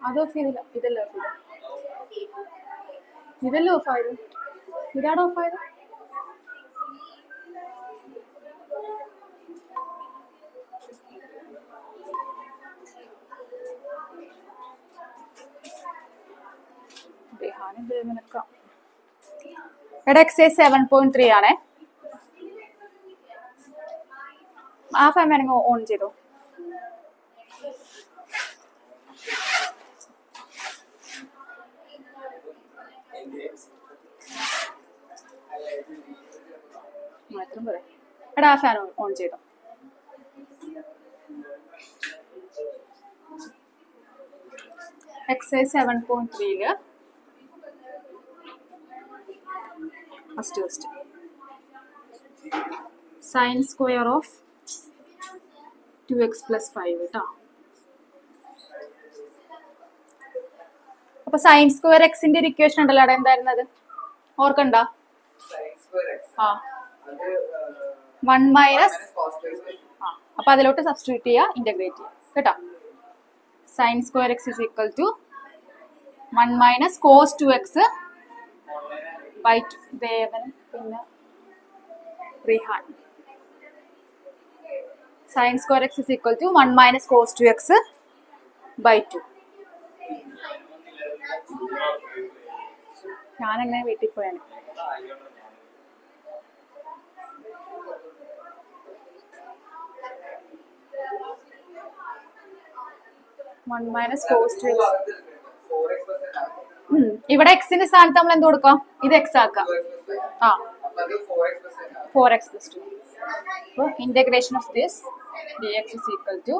അത് ഓഫ് ചെയ്തില്ല ഇതല്ല ഓഫ് ചെയ്തത് ഇതല്ല ഓഫ് ആയത് ഇതാണ് ഓഫ് ആയത് നിൽക്കാം എടാ എക്സൈസ് സെവൻ പോയിന്റ് ത്രീ ആണേ ആ ഫാൻ വേണമെങ്കിൽ ഓൺ ചെയ്തോ മാത്രം പറയാം എടാ ആ ഫാൻ ഓൺ ചെയ്തോ എക്സൈസ് സെവൻ പോയിന്റ് ത്രീയില് first first sine square of two x plus five കേട്ടോ അപ്പൊ സൈൻ സ്ക്വയർ എക്സിന്റെ ഒരു ഇക്വേഷൻ ഉണ്ടല്ലോ അവിടെ എന്തായിരുന്നത് ഓർക്കണ്ട ആ വൺ മൈനസ് ആ അപ്പൊ അതിലോട്ട് സബ്സ്റ്റിറ്റ്യൂട്ട് ചെയ്യുക ഇന്റഗ്രേറ്റ് ചെയ്യുക കേട്ടോ sine square x is equal to one minus cos two x by two Devan പിന്നെ Rihan sine square x is equal to one minus cos two x by two ഞാനെങ്ങനെ വീട്ടിൽ പോയാണ് one minus cos two x ഇവിടെ എക്സിന്റെ സ്ഥാനത്ത് നമ്മൾ എന്ത് കൊടുക്കാം ഇത് എക്സ് ആക്കാം ആ ഫോർ എക്സ് പ്ലസ് ടു അപ്പോൾ integration of this d x is equal to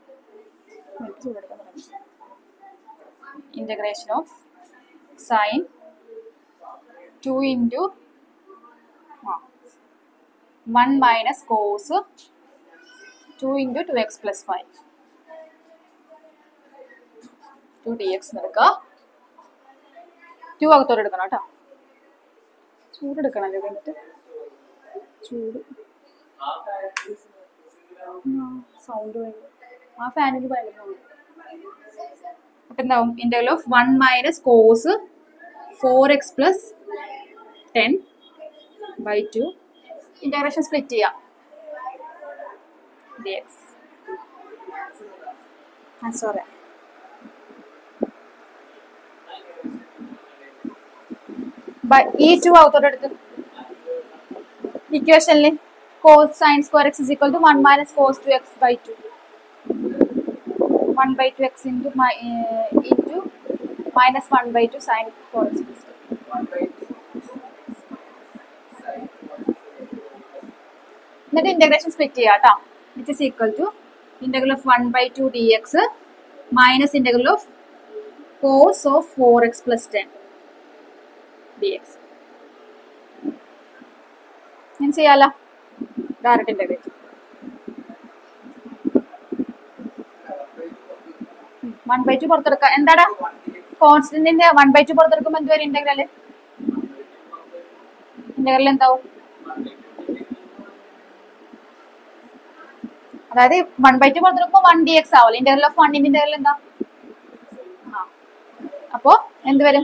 integration of sine two into one minus cos two into two x plus five two d x എടുക്കുക ടു അകത്തോട്ട് എടുക്കണം കേട്ടോ ചൂടെടുക്കണം ഇത് കഴിഞ്ഞിട്ട് ചൂട് സൗണ്ട് ആ ഫാനിൽ ഭയങ്കര sound. അപ്പൊ എന്താവും integral of one minus cos four x plus ten by two integration split ചെയ്യാം ഡി എക്സ് ആ സോറി ഈ ടു ഔത്തോട്ട് എടുത്ത് ഇക്വേഷനിൽ cos sine square x is equal to one minus cos two x by two one by two x into into minus one by two sine four x plus എന്നിട്ട് integration split ചെയ്യാം കേട്ടോ which is equal to integral of one by two d X minus integral of cos of four x plus ten d x ഞാൻ ചെയ്യാലോ direct integrate one by two പുറത്തെടുക്കാം എന്താടാ കോൺസ്റ്റന്റിന്റെ one by two പുറത്തെടുക്കുമ്പോൾ എന്ത് വരും ഇന്റഗ്രല് ഇന്റഗ്രൽ എന്താവും അതായത് വൺ ബൈ ടു പുറത്തെടുക്കുമ്പോൾ വൺ ഡി എക്സ് ആവില്ല ഇന്റഗ്രൽ ഓഫ് വണ്ണിന്റെ ഇന്റഗ്രൽ എന്താ ആ അപ്പോ എന്ത് വരും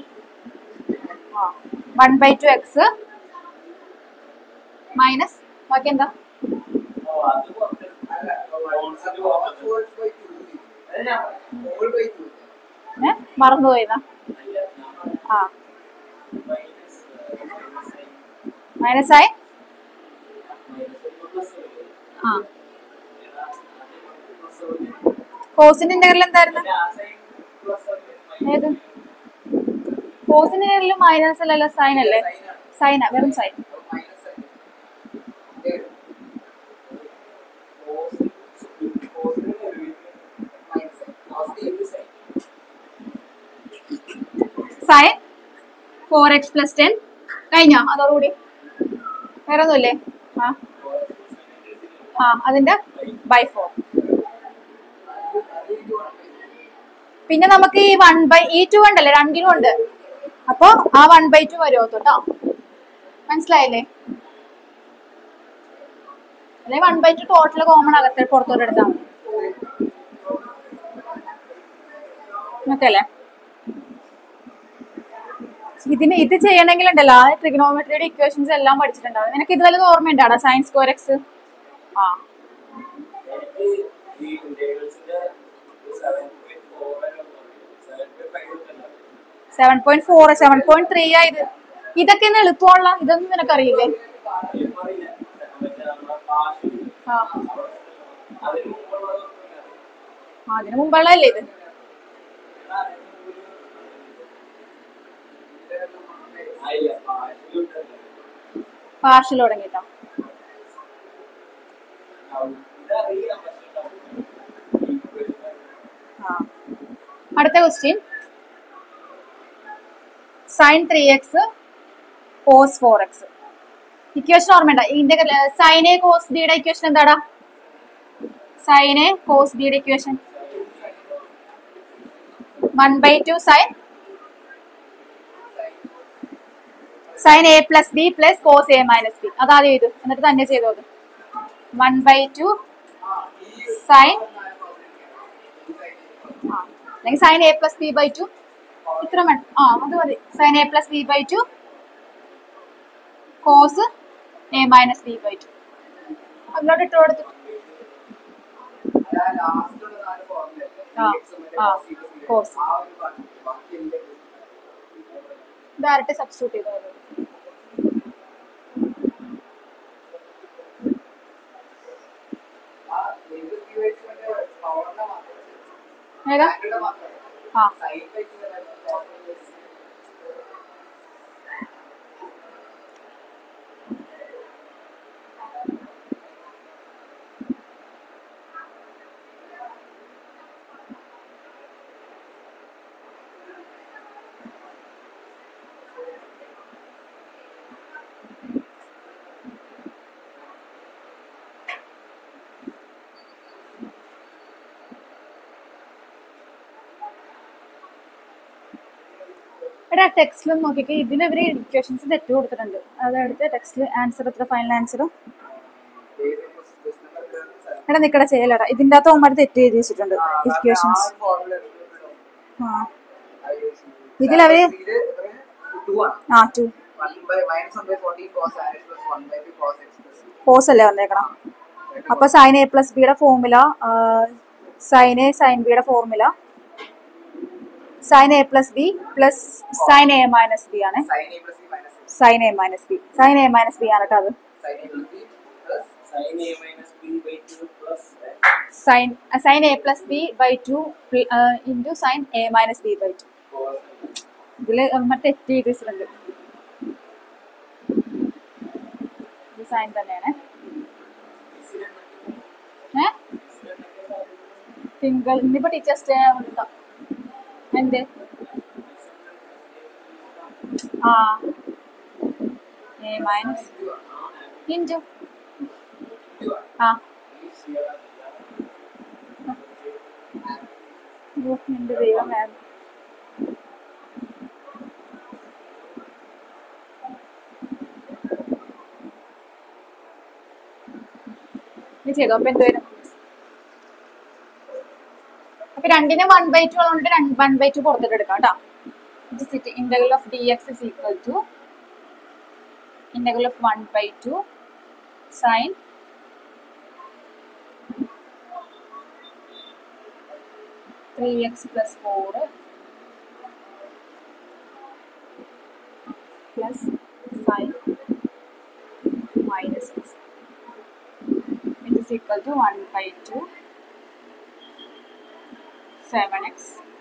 one by two x minus ബാക്കി എന്താ ഏ മറന്നുപോയതാ ആ മൈനസ് ആയി ആ കോസിന്റെ ഇന്റഗ്രൽ എന്തായിരുന്നു ഏത് കോസിന്റെ ഇന്റഗ്രൽ മൈനസ് അല്ലല്ലോ സൈൻ അല്ലേ സൈനാ വെറും sine sine four x plus ten കഴിഞ്ഞോ അതോടുകൂടി വേറെ ഒന്നുമില്ലേ ആ ആ അതിന്റെ ബൈ ഫോർ പിന്നെ നമുക്ക് ഈ വൺ ബൈ ഈ ടു ഉണ്ടല്ലേ രണ്ടിനും ഉണ്ട് അപ്പൊ ആ വൺ ബൈ ടു വരുമോ കേട്ടോ മനസ്സിലായില്ലേ അല്ലെ one by two total common അകത്ത് പുറത്തോട്ട് എടുത്താൽ മതി ഓക്കെ അല്ലേ ഇതിന് ഇത് ചെയ്യണമെങ്കിൽ ഉണ്ടല്ലോ ആ ട്രിഗണോമെട്രിയുടെ ഇക്വേഷൻസ് എല്ലാം പഠിച്ചിട്ടുണ്ടാവും നിനക്ക് ഇത് വല്ലതും ഓർമ്മയുണ്ടാടാ സയൻസ് സ്ക്വയർ എക്സ് ആ എനിക്ക് ഈ ഇന്റഗ്രൽസിന്റെ സെവൻ പോയിന്റ് ഫോർ വരെ സെവൻ പോയിന്റ് ഫൈവ് തൊട്ടല്ല seven point four seven point three ആയത് ഇതൊക്കെ ഒന്ന് എളുപ്പമുള്ള ഇതൊന്നും നിനക്കറിയില്ലേ അറിയില്ല മറ്റേ നമ്മുടെ പാഷ് ആ അതിന് മുമ്പുള്ളതൊന്നും ആ, അതിന് മുമ്പുള്ളതല്ലേ ഇത് ആയില്ല പാഷിലുണ്ടല്ലോ പാർഷ്യൽ തുടങ്ങിട്ടോ ഇതറിയാം പക്ഷെ ആ അടുത്ത question sine three x cos four x equation ഓർമ്മയുണ്ട ഇതിന്റെ സൈൻ എ കോസ് ബിയുടെ ഇക്വേഷൻ എന്താടാ സൈൻ എ കോസ് ബിയുടെ equation one by two sine sine a plus b plus cos a minus b അതാദ്യം ചെയ്തു എന്നിട്ട് തന്നെ ചെയ്തു അത് വൺ ബൈ ടു സൈൻ ആ അല്ലെങ്കിൽ sine a plus b by two ഇത്ര വേണം ആ അത് മതി sine a plus b by two cos a minus b by two അതിലോട്ട് ഇട്ട് കൊടുത്തിട്ട് ആ, ആ, cos. ഡയറക്റ്റ് സബ്സ്റ്റിറ്റ്യൂട്ട് ചെയ്തത് ഏതാ ആ എടാ ടെക്സ്റ്റിലും നോക്കിയിട്ട് ഇതിന് ഇവര് ഇക്വേഷൻസ് തെറ്റ് കൊടുത്തിട്ടുണ്ട് അതെടുത്ത് ടെക്സ്റ്റിൽ ആൻസർ എത്ര ഫൈനൽ ആൻസർ എടാ നിക്കട ചെയ്യലടാ ഇതിന്റെ അകത്ത് ഒമ്പത് തെറ്റ് എഴുതി വെച്ചിട്ടുണ്ട് ഇക്വേഷൻസ് ആ ഇതിലവര് ആ ടു കോസ് അല്ലേ വന്നേക്കണം അപ്പൊ സൈൻ എ പ്ലസ് ബിയുടെ ഫോർമുല സൈൻ എ സൈൻ ബിയുടെ formula sine a plus b plus sine a minus b ആണ് sine a minus b sine a minus b ആണ് കേട്ടോ അത് sine a minus b by two plus sine sine a plus b by two into sine a minus b by two ഇതില് മറ്റേ തെറ്റ് ചെയ്ത് വെച്ചിട്ടുണ്ട് ഇത് സൈൻ തന്നെയാണ് ഏ തിങ്കൾ ഇന്നിപ്പോ ടീച്ചേഴ്സ് ഡേ ആവുന്നുണ്ടോ എന്ത് ആ എ മൈനസ് ഇൻറ്റു ആ ഓ, എന്റെ ദൈവമേ ഇത് ചെയ്തോ അപ്പൊ എന്ത് വരും അപ്പൊ രണ്ടിന് വൺ ബൈ ടു ഉള്ളതുകൊണ്ട് വൺ ബൈ ടു പുറത്തിട്ട് എടുക്കാം കേട്ടോ integral of d x is equal to integral of one by two sine three x plus four plus five minus six it is equal to 1 by 2 7x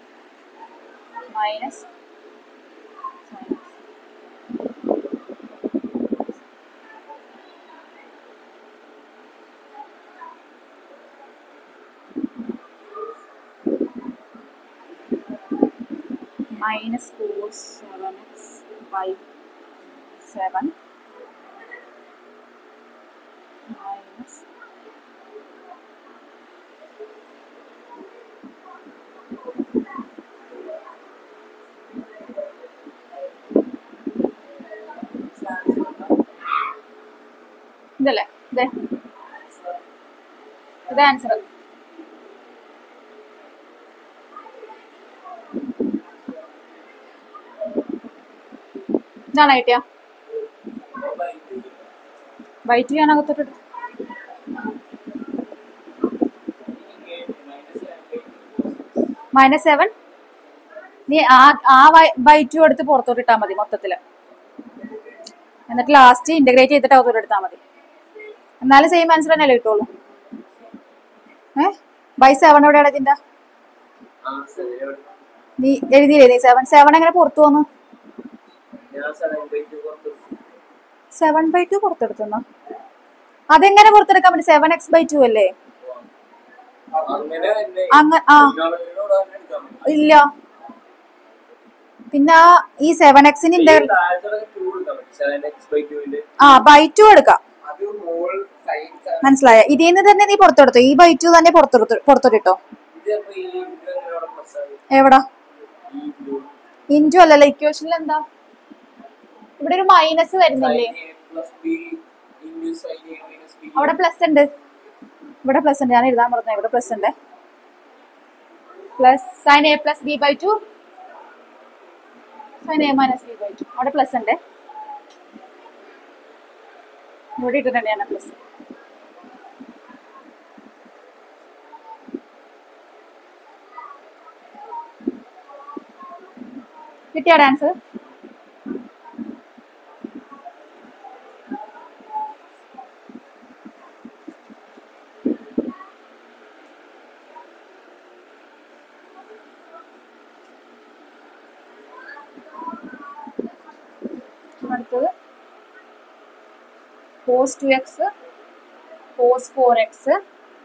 minus 7x. minus 4 7x by 7 minus ഇതല്ലേ ഇതേ ഇത് answer ഇതാണ് ഐട്ടിയ അപ്പൊ ഇത് white ഞാൻ അകത്തോട്ട് minus seven നീ ആ ആ ബൈ ടു എടുത്ത് പുറത്തോട്ട് ഇട്ടാൽ മതി മൊത്തത്തില് എന്നിട്ട് ലാസ്റ്റ് ഇന്റഗ്രേറ്റ് ചെയ്തിട്ട് അകത്തോട്ട് എടുത്താൽ മതി എന്നാലും സെയിം ആൻസർ തന്നെയല്ലേ കിട്ടുള്ളൂ ഏ ബൈ സെവൻ എവിടെയാണ് ഇതിന്റെ ആ സെവൻ നീ എഴുതിയില്ലേ നീ സെവൻ സെവൻ എങ്ങനെ പുറത്തു വന്നു ഞാൻ സെവൻ പോയിട്ട് പുറത്ത് സെവൻ ബൈ ടു പുറത്തെടുത്തുന്ന അതെങ്ങനെ പുറത്തെടുക്കാൻ പറ്റും സെവൻ എക്സ് ബൈ ടു അല്ലേ അങ്ങനെ തന്നെ അങ്ങ ആ നോളജിനോട് അങ്ങനെ എടുക്കാൻ പറ്റും ഇല്ല പിന്നെ ആ ഈ സെവൻ എക്സിന് ഈ ഇന്റർ താഴത്തോടെ ടൂ എടുക്കാൻ പറ്റും സെവൻ എക്സ് ബൈ ടുവിന്റെ ആ ബൈ ടു എടുക്കാം അത് ഹോൾ സൈൻ മനസ്സിലായ ഇതിൽ നിന്ന് തന്നെ നീ പുറത്തെടുത്തു ഈ ബൈ ടു തന്നെ പുറത്തെടുത്തു പുറത്തോട്ടിട്ടോ ഇത് അപ്പൊ ഈ ഇത് എങ്ങനെയാണ് പ്ലസ് ആയി എവിടാ ഈ ബ്ലൂ ഇൻറ്റു അല്ലല്ലോ ഇക്വേഷനിൽ എന്താ ഇവിടെ ഒരു മൈനസ് വരുന്നില്ലേ plus b into sine a minus b അവിടെ പ്ലസ് ഉണ്ട് ഇവിടെ പ്ലസ് ഉണ്ട് ഞാൻ എഴുതാൻ പറഞ്ഞു ഇവിടെ പ്ലസ് ഉണ്ട് plus sine a plus b by two sine a minus b by two അവിടെ പ്ലസ് ഉണ്ട് ഇവിടെ ഇട്ടിട്ടുണ്ട് ഞാൻ പ്ലസ് കിട്ടിയ ഡാൻസ് അടുത്തത് cos two x cos four x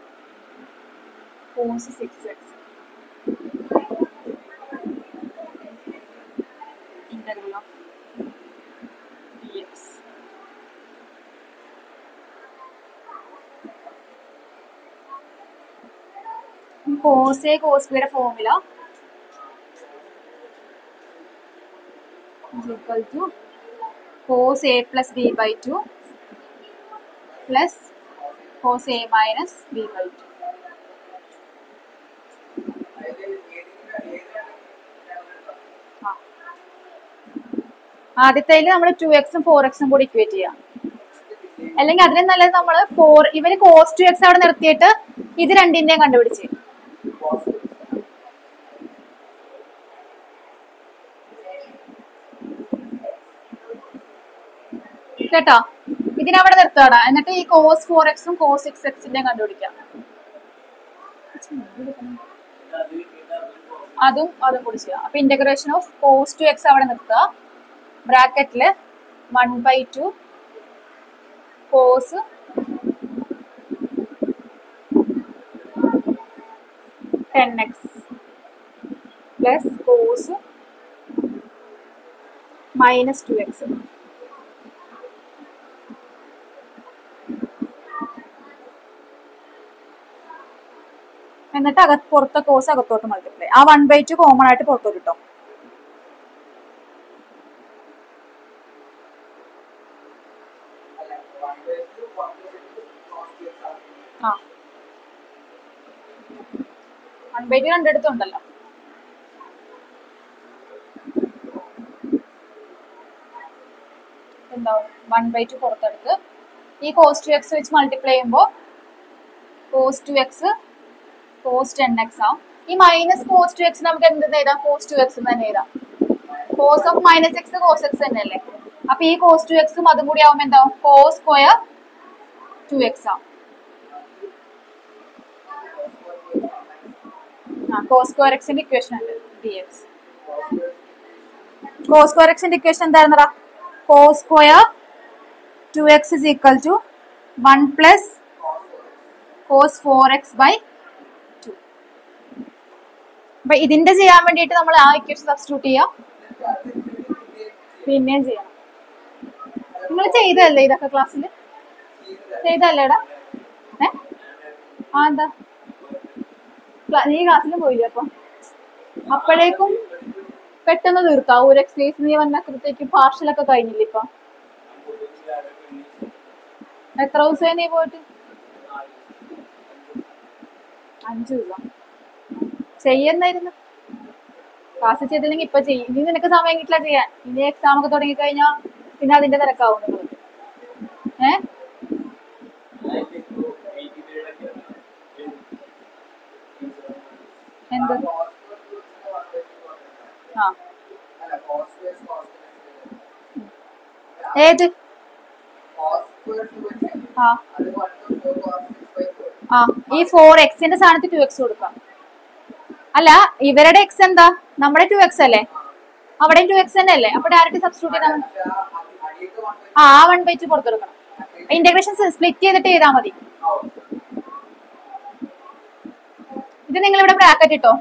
cos six x integral of dx. Cos a cos ബിയുടെ formula equal to cos a plus b by two plus cos a minus b by two ആ ആദ്യത്തേല് നമ്മൾ to എക്സും four എക്സും കൂടി equate ചെയ്യാം അല്ലെങ്കിൽ അതിലും നല്ലത് നമ്മൾ ഫോർ ഇവര് കോസ് ടു എക്സ് അവിടെ നിർത്തിയിട്ട് ഇത് രണ്ടിന്റെയും കണ്ടുപിടിച്ച് കേട്ടോ ഇതിനവിടെ നിർത്താടാ എന്നിട്ട് ഈ കോസ് ഫോർ എക്സും കോസ് സിക്സ് എക്സിന്റെയും കണ്ടുപിടിക്കാം അതും അതും കൂടി ചെയ്യാം അപ്പൊ integration of cos two x അവിടെ നിർത്തുക ബ്രാക്കറ്റില് one by two cos ten x plus cos minus two x എന്നിട്ട് അകത്ത് പുറത്തെ കോസ് അകത്തോട്ട് മൾട്ടിപ്ലൈ ആ വൺ ബൈ ടു കോമൺ ആയിട്ട് പുറത്തോട്ട് കിട്ടും ആ വൺ ബൈ ടു രണ്ടിടത്തുണ്ടല്ലോ എന്താവും വൺ ബൈ ടു പുറത്തെടുത്ത് ഈ കോസ് ടു എക്സ് വെച്ച് മൾട്ടിപ്ലൈ ചെയ്യുമ്പോൾ cos two x cos ten x ആവും ഈ മൈനസ് കോസ് ടു എക്സ് നമുക്ക് എന്ത് എഴുതാം കോസ് ടു എക്സ് തന്നെ എഴുതാം cos of minus x cos x തന്നെയല്ലേ അപ്പൊ ഈ കോസ് ടു എക്സും അതും കൂടി ആവുമ്പോൾ എന്താവും കോസ് സ്ക്വയർ ടു എക്സ് ആവും ആ കോസ് സ്ക്വയർ എക്സിന്റെ ഇക്വേഷൻ ഉണ്ട് ഡി എക്സ് കോസ് സ്ക്വയർ എക്സിന്റെ ഇക്വേഷൻ എന്തായിരുന്നടാ cos square two x is equal to one plus cos four x by two അപ്പൊ ഇതിന്റെ ചെയ്യാൻ വേണ്ടിയിട്ട് നമ്മൾ ആ ഇക്വേഷൻ സബ്സ്റ്റിറ്റ്യൂട്ട് ചെയ്യാം പിന്നെയും ചെയ്യണം നിങ്ങൾ ചെയ്തതല്ലേ ഇതൊക്കെ ക്ലാസ്സിൽ ചെയ്തല്ലേടാ ഏ ആ എന്താ ക്ലാ- നീ ക്ലാസ്സിൽ പോയില്ലേ അപ്പൊ അപ്പോഴേക്കും പെട്ടെന്ന് തീർക്കാം ഒരു എക്സസൈസ് നീ വന്നപ്പോഴത്തേക്ക് പാർഷ്യലൊക്കെ കഴിഞ്ഞില്ലേ ഇപ്പൊ എത്ര ദിവസമായി നീ പോയിട്ട് അഞ്ചു ദിവസം ചെയ്യുന്നായിരുന്നു ക്ലാസ് ചെയ്തില്ലെങ്കിൽ ഇപ്പൊ ചെയ്യും ഇനി നിനക്ക് സമയം കിട്ടില്ല ചെയ്യാൻ ഇനി എക്സാം ഒക്കെ തുടങ്ങി കഴിഞ്ഞാൽ പിന്നെ അതിന്റെ തിരക്കാവും നിങ്ങൾ ഏ ഞാനിപ്പോ ഇപ്പോ eighty period ഒക്കെയാണ്. എന്ത് ആ ഏത് ആ ആ ഈ ഫോർ എക്സിന്റെ സ്ഥാനത്ത് ടു എക്സ് കൊടുക്കാം അല്ല ഇവരുടെ എക്സ് എന്താ നമ്മുടെ ടു എക്സ് അല്ലേ അവിടെയും ടു എക്സ് തന്നെ അല്ലേ അപ്പൊ ഡയറക്റ്റ് സബ്സ്റ്റിറ്റ്യൂട്ട് ചെയ്താൽ മതി ആ ആ വൺ ബൈ ടു പുറത്തെടുക്കണം ഇന്റഗ്രേഷൻ സ്പ്ലിറ്റ് ചെയ്തിട്ട് ചെയ്താൽ മതി ഇത് നിങ്ങൾ ഇവിടെ ബ്രാക്കറ്റ് ഇട്ടോ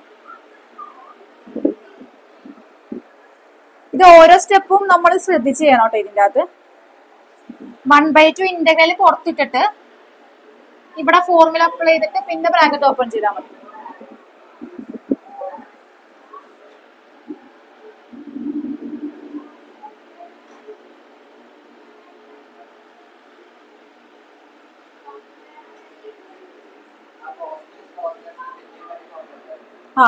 ഇത് ഓരോ സ്റ്റെപ്പും നമ്മൾ ശ്രദ്ധിച്ച് ചെയ്യണം കേട്ടോ ഇതിന്റെ അകത്ത് വൺ ബൈ ടു ഇന്റഗ്രൽ പുറത്തിട്ടിട്ട് ഇവിടെ ഫോർമുല അപ്ലൈ ചെയ്തിട്ട് പിന്നെ ബ്രാക്കറ്റ് ഓപ്പൺ ചെയ്താൽ മതി ആ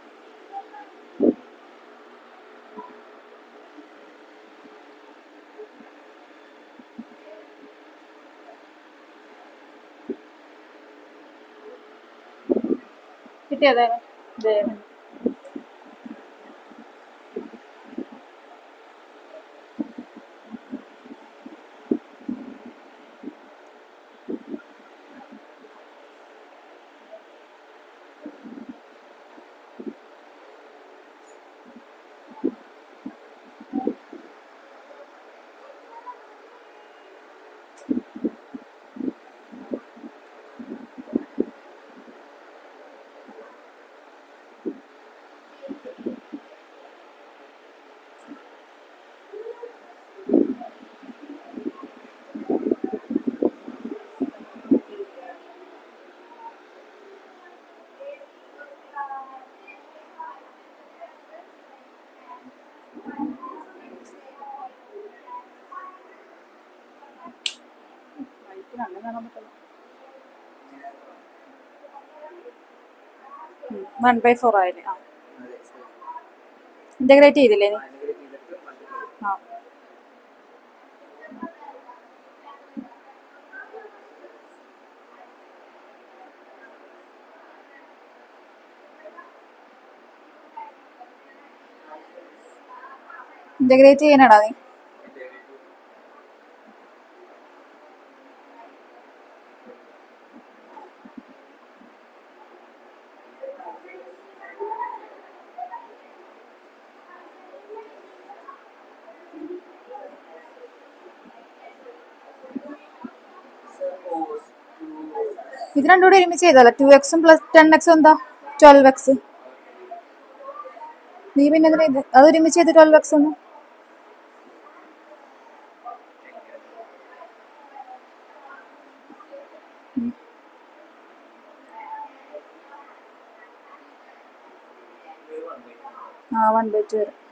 കിട്ടിയതേ ദേ. വൺ ബൈ ഫോർ ആയില്ലേ ആ ഇന്റഗ്രേറ്റ് ചെയ്തില്ലേ നീ ആ ഇന്റഗ്രേറ്റ് ചെയ്യാനാടാ നീ ഇത് രണ്ടും കൂടി ഒരുമിച്ച് ചെയ്തല്ലോ ടു എക്സും പ്ലസ് ടെൻ എക്സും എന്താ ട്വൽവ് എക്സ് നീ പിന്നെ എന്തിനാ ഇത് അത് ഒരുമിച്ച് ചെയ്ത് ട്വൽവ് എക്സ് ഒന്ന് ആ വൺ ബൈ ടു വരും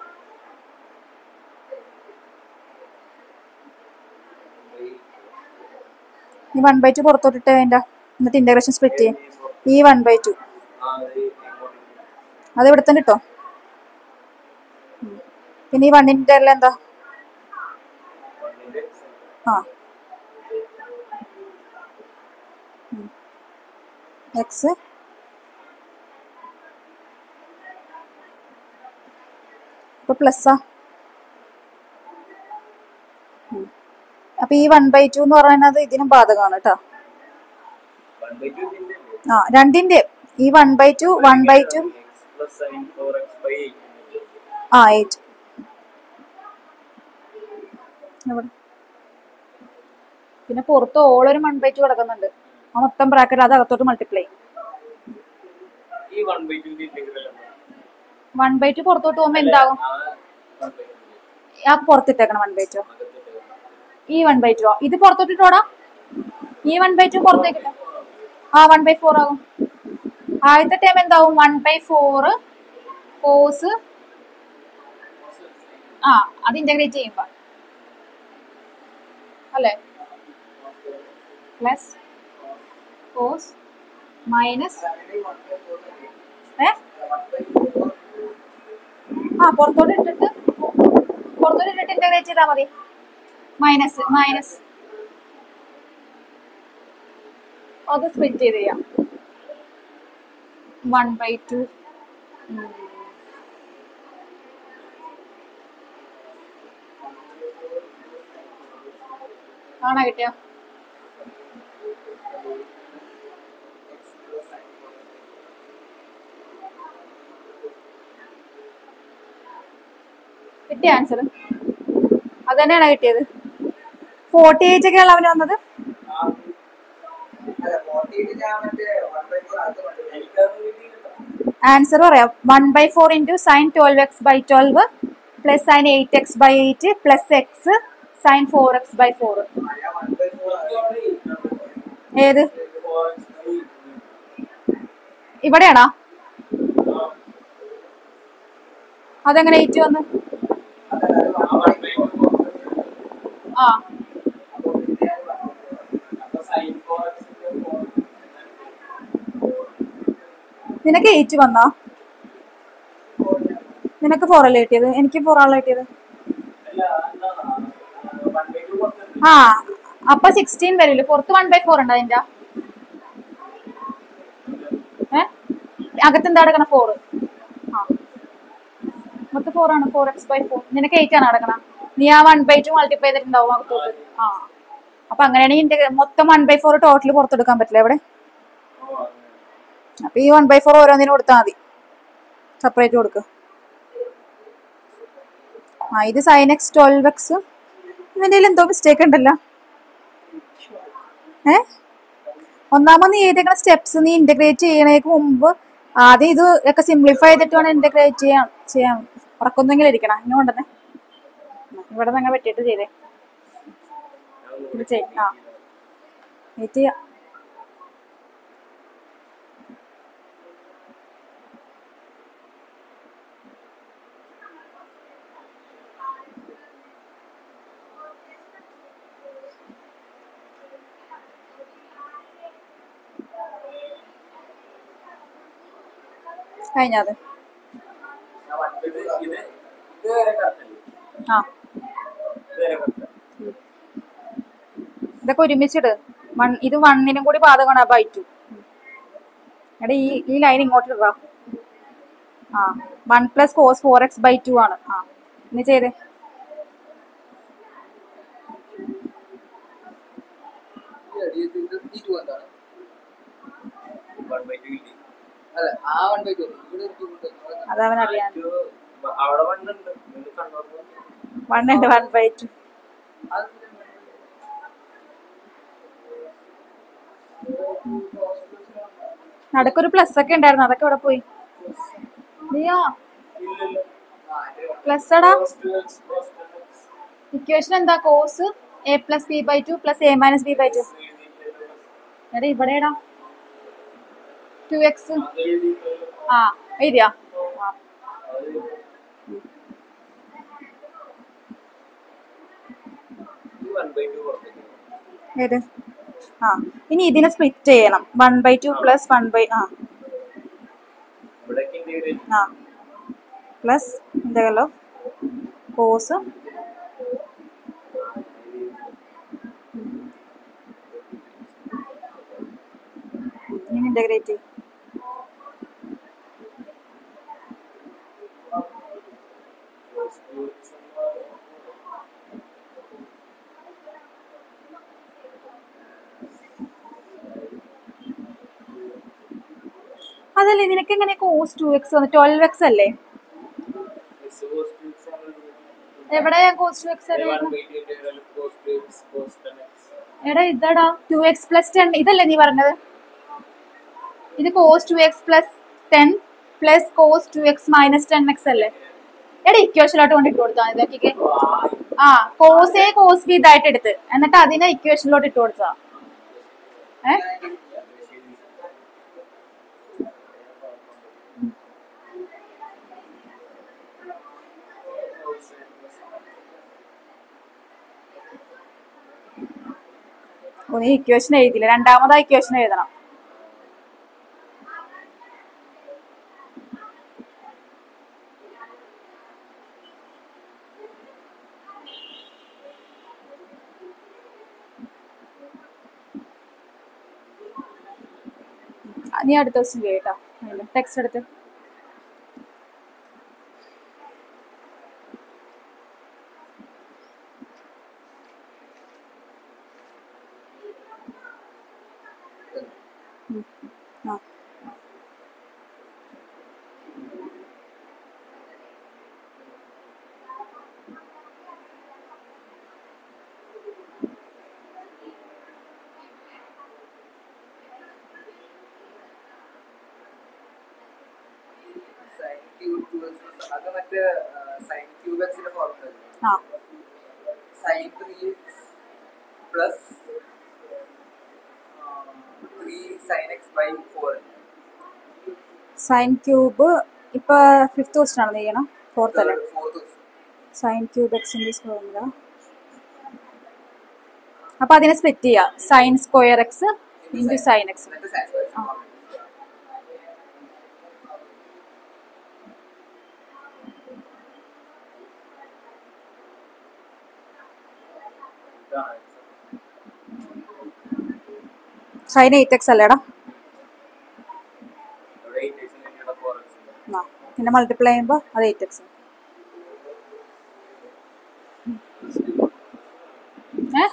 ഈ വൺ ബൈ ടു പുറത്തോട്ടിട്ട് അതിന്റെ എന്നിട്ട് ഇന്റഗ്രേഷൻ സ്പ്ലിറ്റ് ചെയ്യും ഈ വൺ ബൈ ടു ആ അത് ഇങ്ങോട്ട് അത് ഇവിടെ തന്നെ ഇട്ടോ ഉം. പിന്നെ ഈ വണ്ണിന്റെ എന്താ വണ്ണിന്റെ ആ എക്സ് ഇപ്പൊ പ്ലസ്സാ അപ്പൊ ഈ വൺ ബൈ ടു എന്ന് പറയുന്നത് ഇതിനും ബാധകമാണ് കേട്ടോ വൺ ബൈ ടു ഇതിന്റെ ആ രണ്ടിന്റെ ഈ one by two one by two x plus sine four x by ആ എയ്റ്റ് എവിടെ പിന്നെ പുറത്ത് ഓളൊരു വൺ ബൈ ടു കിടക്കുന്നുണ്ട് ആ മൊത്തം ബ്രാക്കറ്റ് അത് അകത്തോട്ട് മൾട്ടിപ്ലൈ ഈ one by two integral one by two പുറത്തോട്ട് പോകുമ്പോ എന്താകും ആ വൺ ബൈ ടു ആ പുറത്തിട്ടേക്കണം വൺ ബൈ ടു അകത്തിട്ട് ഈ വൺ ബൈ ടു ഇത് പുറത്തോട്ടിട്ടോടാ ഈ വൺ ബൈ ടു പുറത്തേക്കിട്ട ആ വൺ ബൈ ഫോർ ആകും ആദ്യത്തെ ടൈം എന്താവും വൺ ബൈ ഫോർ കോസ് ആ അത് ഇന്റഗ്രേറ്റ് ചെയ്യുമ്പോ അല്ലേ പ്ലസ് കോസ് മൈനസ് ഏ ആ പുറത്തോട്ട് ഇട്ടിട്ട് പുറത്തോട്ട് ഇട്ടിട്ട് ഇന്റഗ്രേറ്റ് ചെയ്താൽ മതി മൈനസ് മൈനസ് അത് സ്പ്ലിറ്റ് ചെയ്ത് ചെയ്യാം വൺ ബൈ ടു കാണാ കിട്ടിയ കിട്ടിയ ആൻസർ അത് തന്നെയാണ് കിട്ടിയത് ഫോർട്ടി എയ്റ്റ് ഒക്കെ അവന് വന്നത് അല്ല ഫോർട്ടി എയ്റ്റ് ഞാൻ മറ്റേ വൺ ബൈ ഫോർ അത് കണ്ടു എനിക്കത് കിട്ടിയില്ല ആൻസർ പറയാം one by four into sine twelve x by twelve plus sine eight x by eight plus x sine four x by four ഞാൻ വൺ ബൈ ഫോർ ഏത് ഇവിടെയാണോ അതെങ്ങനെ എയ്റ്റ് വന്ന് ആ നിനക്ക് എയ്റ്റ് വന്നോ നിനക്ക് ഫോർ അല്ലേ കിട്ടിയത് എനിക്ക് ഫോർ ആണല്ലോ കിട്ടിയത് ആ അപ്പൊ സിക്സ്റ്റീൻ വരില്ല പുറത്ത് വൺ ബൈ ഫോർ ഉണ്ട് അതിന്റെ ഏ അകത്ത് എന്താ കിടക്കണ ഫോർ ആ മൊത്തം ഫോർ ആണ് ഫോർ എക്സ് ബൈ ഫോർ നിനക്ക് എയ്റ്റ് ആണ് കിടക്കണ നീ ആ വൺ ബൈ ടു മൾട്ടിപ്ലൈ ചെയ്തിട്ടുണ്ടാവും അകത്തോട്ട് ആ അപ്പൊ അങ്ങനെയാണെങ്കിൽ ഇതിന്റെ മൊത്തം വൺ ബൈ ഫോർ ടോട്ടൽ പുറത്തെടുക്കാൻ പറ്റില്ല എവിടെ അപ്പൊ ഈ വൺ ബൈ ഫോർ ഓരോന്നിനും കൊടുത്താൽ മതി സെപ്പറേറ്റ് കൊടുക്കുക ആ ഇത് സൈൻ എക്സ് ട്വൽവ് എക്സ് ഇതിന്റെ എന്തോ മിസ്റ്റേക്ക് ഉണ്ടല്ലോ ഏ ഒന്നാമത് നീ ഏതെങ്കിലും സ്റ്റെപ്സ് നീ ഇന്റഗ്രേറ്റ് ചെയ്യണേക്ക് മുമ്പ് ആദ്യം ഇത് ഒക്കെ സിംപ്ലിഫൈ ചെയ്തിട്ട് വേണം ഇന്റഗ്രേറ്റ് ചെയ്യാൻ ചെയ്യാൻ ഉറക്കൊന്നെങ്കിലും ഇരിക്കണം ഇങ്ങനെ കൊണ്ടുവന്നെ ഇവിടെ നിങ്ങൾ വെട്ടിയിട്ട് ചെയ്തേ ഇത് ചെയ് ആ വെയിറ്റ് ചെയ്യാം കഴിഞ്ഞത് ഇത് ഇത് ഇതുവരെ കറക്റ്റല്ലേ ആ ഇതുവരെ കറക്റ്റ് ഇതൊക്കെ ഒരുമിച്ചിട് വൺ ഇത് വണ്ണിനും കൂടി ബാധകമാണ് ബൈ ടു എടാ ഈ ഈ ലൈൻ ഇങ്ങോട്ട് ഇടാ ആ one plus cos four x by two ആണ് ആ ഇനി ചെയ്തേ ഇത് ഈ ടു എന്താണ് വൺ ബൈ ടു ഇല്ലേ അല്ല ആ വൺ ബൈ ടു ഇവിടെ ഒരു ടു ഉണ്ട് അതവൻ അറിയാൻ ഇത് അവിടെ വണ്ണുണ്ട് നിങ്ങൾ കണ്ടോ വൺ ഉണ്ട് വൺ ബൈ ടു അത് നടക്കൊരു പ്ലസ് ഒക്കെ ഉണ്ടായിരുന്നു അതൊക്കെ ഇവിടെ പോയി നീയോ ഇല്ലല്ലോ പ്ലസ് എടാ Cos 2x, cos 2x. Equation എന്താ cos a plus b by two plus a minus b by two എഴുതിയില്ലല്ലോ. എടാ ഇവിടെ എടാ ടു എക്സ് അത് എഴുതിയില്ലല്ലോ. ആ എഴുതിയാ ആ അത് ഇത് വൺ ബൈ ടു പുറത്തേക്ക് ഏത് ആ ഇനി ഇതിനെ സ്പ്ലിറ്റ് ചെയ്യണം one by two plus one by ആ ഇവിടേക്ക് ഇന്റഗ്രേറ്റ് ആ പ്ലസ് ഇന്റഗ്രൽ ഓഫ് കോസ് ഇനി ഇന്റഗ്രേറ്റ് ചെയ്യും അതല്ലേ നിനക്ക് എങ്ങനെ കോസ് ടു എക്സ് വന്നു ട്വൽവ് എക്സ് അല്ലേ എവിടെ കോസ് ടു എക്സ് എടാ ഇതാടാ ടു എക്സ് പ്ലസ് ടെൻ ഇതല്ലേ നീ പറഞ്ഞത് ഇത് cos two x plus ten plus cos two x minus ten x അല്ലേ എടാ ഇക്വേഷനിലോട്ട് കൊണ്ടിട്ട് കൊടുത്താൽ ഇതൊക്കെ ആ കോസ് എ കോസ് ബി ഇതായിട്ട് എടുത്ത് എന്നിട്ട് അതിനെ ഇക്വേഷനിലോട്ട് ഇട്ട് കൊടുത്താ ഏ ഓ, നീ ഇക്വേഷൻ എഴുതിയില്ല രണ്ടാമതാ ഇക്വേഷൻ എഴുതണം നീ അടുത്ത ദിവസം കേട്ടോ ടെക്സ്റ്റ് എടുത്ത് ഉം. ആ സൈൻ ക്യൂബ് ടു എക്സ് അത് മറ്റേ സൈൻ ക്യൂബ് എക്സിന്റെ ഫോർമുല ആ sine three x plus three sine x by four sine cube ഇപ്പൊ ഫിഫ്ത്ത് ക്വസ്റ്റൻ ആണ് ചെയ്യണം ഫോർത്ത് അല്ലേ ഫോർത്ത് സൈൻ ക്യൂബ് എക്സിന്റെ ഫോർമുല അപ്പൊ അതിനെ സ്പ്ലിറ്റ് ചെയ്യാം sine square x into sine x എന്നിട്ട് സൈൻ സ്ക്വയർ ഇതാണ് സൈൻ എയ്റ്റ് എക്സ് അല്ലേടാ ഇവിടെ eight x ന് ഇവിടെ four x ഉണ്ട്. ആ പിന്നെ മൾട്ടിപ്ലൈ ചെയ്യുമ്പോൾ അത് എയ്റ്റ് എക്സ് ഏ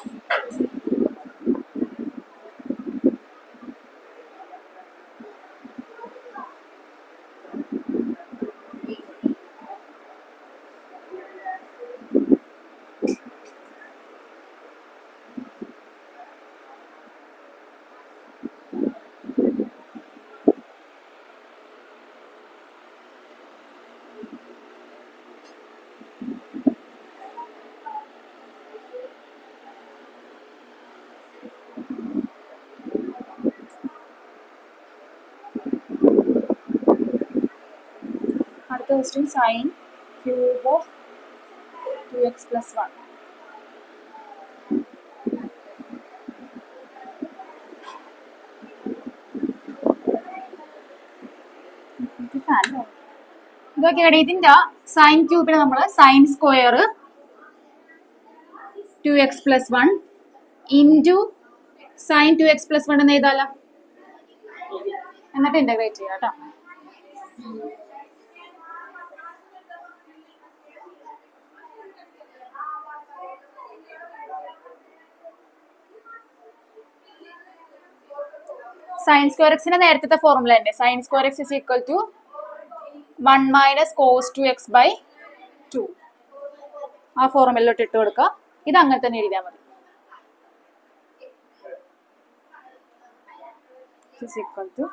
അടുത്ത question sine cube of two x plus one ഇതൊക്കെയാണ് ഇതിന്റെ സൈൻ ക്യൂബിന് നമ്മൾ sine square two x plus one into sine two x plus one എന്ന് എഴുതാലോ എന്നിട്ട് ഇന്റഗ്രേറ്റ് ചെയ്യാം കേട്ടോ സൈൻ സ്ക്വയർ എക്സിന്റെ നേരത്തെ ഫോർമുല ഉണ്ട് sine square x is equal to one minus cos two x by two ആ ഫോർമുലയിലോട്ട് ഇട്ട് കൊടുക്കുക ഇത് അങ്ങനെ തന്നെ എഴുതിയാൽ മതി ഇസ് ഈക്വൽ ടു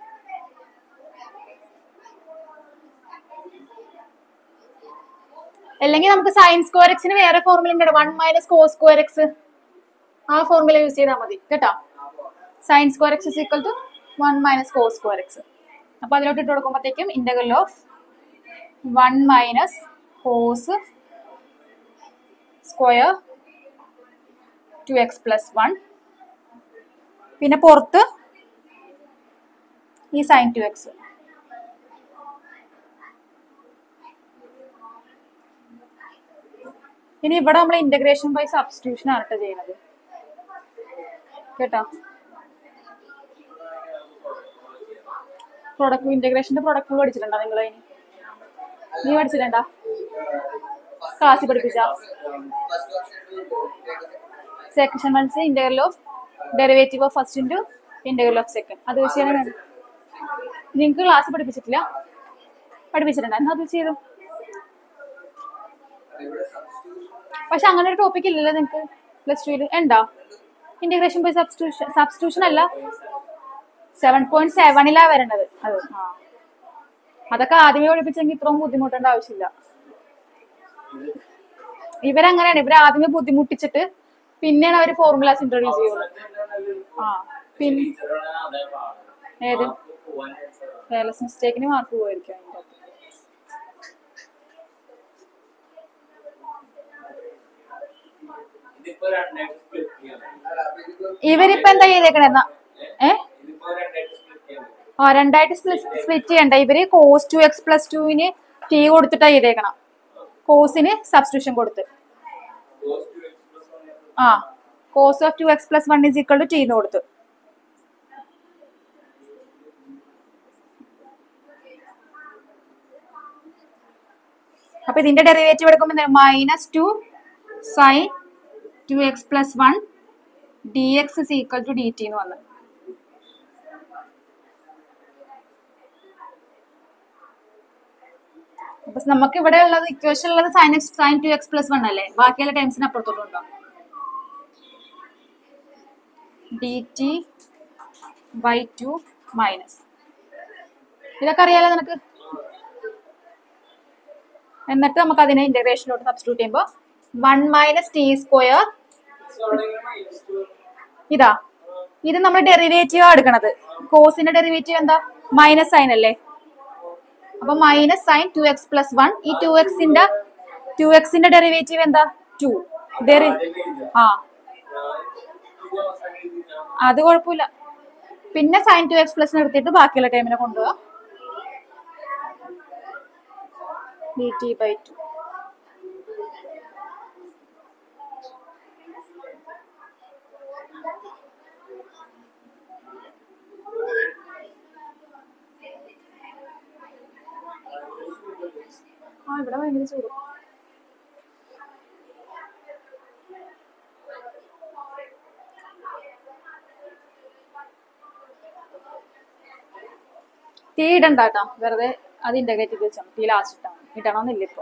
അല്ലെങ്കിൽ നമുക്ക് സൈൻ സ്ക്വയർ എക്സിന് വേറെ ഫോർമുല ഉണ്ട് one minus cos square x ആ ഫോർമുല യൂസ് ചെയ്താൽ മതി കേട്ടോ sine square x is equal to one minus cos square x അപ്പൊ അതിലോട്ട് ഇട്ട് കൊടുക്കുമ്പോഴത്തേക്കും integral of one minus cos square two x plus one പിന്നെ പുറത്ത് ഈ സൈൻ ടു എക്സ് ഇനി ഇവിടെ നമ്മൾ ഇന്റഗ്രേഷൻ ബൈ സബ്സ്റ്റിറ്റ്യൂഷൻ ആണ് കേട്ടോ ചെയ്യുന്നത് കേട്ടോ പ്രൊഡക്റ്റ് ഇന്റഗ്രേഷന്റെ പ്രൊഡക്റ്റ് പഠിച്ചിട്ടുണ്ടോ നിങ്ങൾ ഇനി നീ പഠിച്ചിട്ടുണ്ടോ ക്ലാസ്സിൽ പഠിപ്പിച്ച section once integral of derivative of first into integral of second അത് വെച്ച് ഞാൻ നിങ്ങൾക്ക് ക്ലാസ് പഠിപ്പിച്ചിട്ടില്ല പഠിപ്പിച്ചിട്ടുണ്ടായിരുന്നു അത് ചെയ്തു പക്ഷെ അങ്ങനെ ഒരു ടോപ്പിക് ഇല്ലല്ലോ നിങ്ങൾക്ക് പ്ലസ് ടുവിൽ ഉണ്ടോ ഇന്റഗ്രേഷൻ ബൈ സബ്സ്റ്റിറ്റ്യൂഷൻ സബ്സ്റ്റിറ്റ്യൂഷൻ അല്ല സെവൻ പോയിന്റ് സെവനിലാ വരേണ്ടത് അത് ആ അതൊക്കെ ആദ്യമേ പഠിപ്പിച്ചെങ്കിൽ ഇത്രയും ബുദ്ധിമുട്ടേണ്ട ആവശ്യമില്ല ഇവരങ്ങനെയാണ് ഇവർ ആദ്യമേ ബുദ്ധിമുട്ടിച്ചിട്ട് പിന്നെയാണ് അവർ ഫോർമുലാസ് ഇൻട്രൊഡ്യൂസ് ചെയ്യുള്ളൂ ആ പിന്നെ ടീച്ചറുടെ അതേ പാട്. ഏത് മാർക്ക് പോവാനായിട്ട് കെയർലെസ് മിസ്റ്റേക്കിന് മാർക്ക് പോയിരിക്കും അതിന്റെ അകത്ത്. ഇതിപ്പോ രണ്ടായിട്ട് സ്പ്ലിറ്റ് ചെയ്യാം ഇവരിപ്പോ എന്താ ചെയ്തേക്കണെന്നാ ഏ ഇതിപ്പോ രണ്ടായിട്ട് സ്പ്ലിറ്റ് ചെയ്യാം ആ രണ്ടായിട്ട് സ്പ്ലിറ്റ് ചെയ്യണ്ട ഇവര് കോസ് ടു എക്സ് പ്ലസ് ടുവിന് ടി കൊടുത്തിട്ടാ ചെയ്തേക്കണം കോസിന് സബ്സ്റ്റിറ്റ്യൂഷൻ കൊടുത്ത് cos two x plus one ആ cos of two x plus one is equal to t എന്ന് കൊടുത്തു അപ്പൊ ഇതിന്റെ ഡെറിവേറ്റീവ് എടുക്കുമ്പോൾ minus two sine two x plus one d x is equal to d t എന്ന് വന്നത് അപ്പൊ നമുക്ക് ഇവിടെ ഉള്ളത് ഇക്വേഷൻ ഉള്ളത് sine x sine two x plus one അല്ലേ ബാക്കിയുള്ള ടൈംസിന് അപ്പുറത്തോട്ടും ഉണ്ടോ d t by two minus ഇതൊക്കെ അറിയാലോ നിനക്ക് എന്നിട്ട് നമുക്ക് അതിനെ ഇന്റഗ്രേഷനിലോട്ട് സബ്സ്റ്റിറ്റ്യൂട്ട് ചെയ്യുമ്പോൾ വൺ മൈനസ് ടി സ്ക്വയർ ഇതാ ഇത് നമ്മൾ ഡെറിവേറ്റീവ് എടുക്കണത് കോസിന്റെ ഡെറിവേറ്റീവ് എന്താ മൈനസ് സൈൻ അല്ലേ അപ്പൊ minus sine two x plus one ഈ ടു എക്സിന്റെ ടു എക്സിന്റെ ഡെറിവേറ്റീവ് എന്താ ടു ഡെറി ആ അത് കുഴപ്പമില്ല പിന്നെ സൈൻ ടു എക്സ് പ്ലസ് നിർത്തിയിട്ട് ബാക്കിയുള്ള ടൈമിനെ കൊണ്ടുപോവാ ഡി ടി ബൈ ടു ആ ഇവിടെ ഭയങ്കര ചൂട് തീ ഇടണ്ട കേട്ടോ വെറുതെ അത് ഇന്റഗ്രേറ്റ് ചെയ്ത് വെച്ചാൽ തീ ലാസ്റ്റ് ഇട്ടാണ് ഇടണമെന്നില്ല ഇപ്പൊ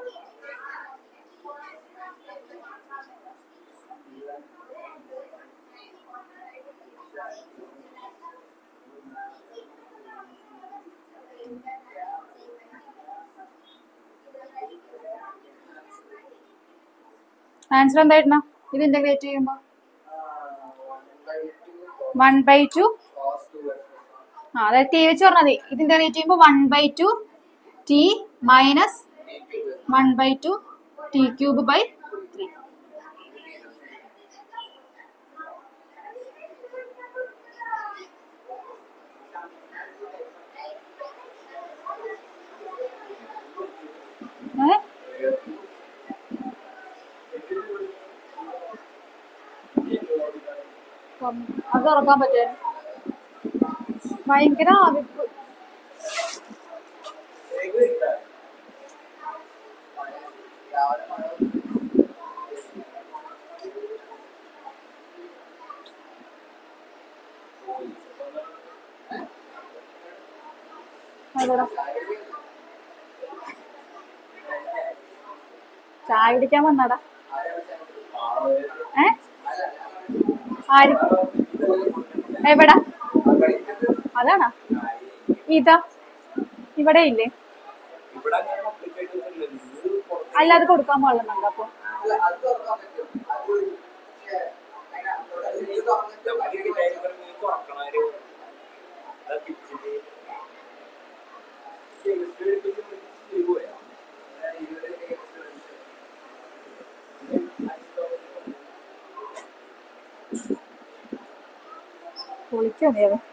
ആൻസർ എന്തായിരുന്ന ഇത് ഇന്റഗ്രേറ്റ് ചെയ്യുമ്പോ വൺ ബൈ ടു ആ അതായത് ടി വെച്ച് പറഞ്ഞാൽ മതി ഇത് ഇന്റഗ്രേറ്റ് ചെയ്യുമ്പോൾ one by two t minus one by two t cube by three ഏ അത് ഉറക്കാൻ പറ്റേ ഭയങ്കര ആവിപ്പ് അതെടാ. ചായ കുടിക്കാൻ വന്നടാ ഏ ആര് എവിടാ അതാണോ ഇതാ ഇവിടെ ഇല്ലേ അല്ല അത് കൊടുക്കാൻ പാടില്ലെന്നുണ്ട് അപ്പൊ പൊളിക്കോ നീ അത്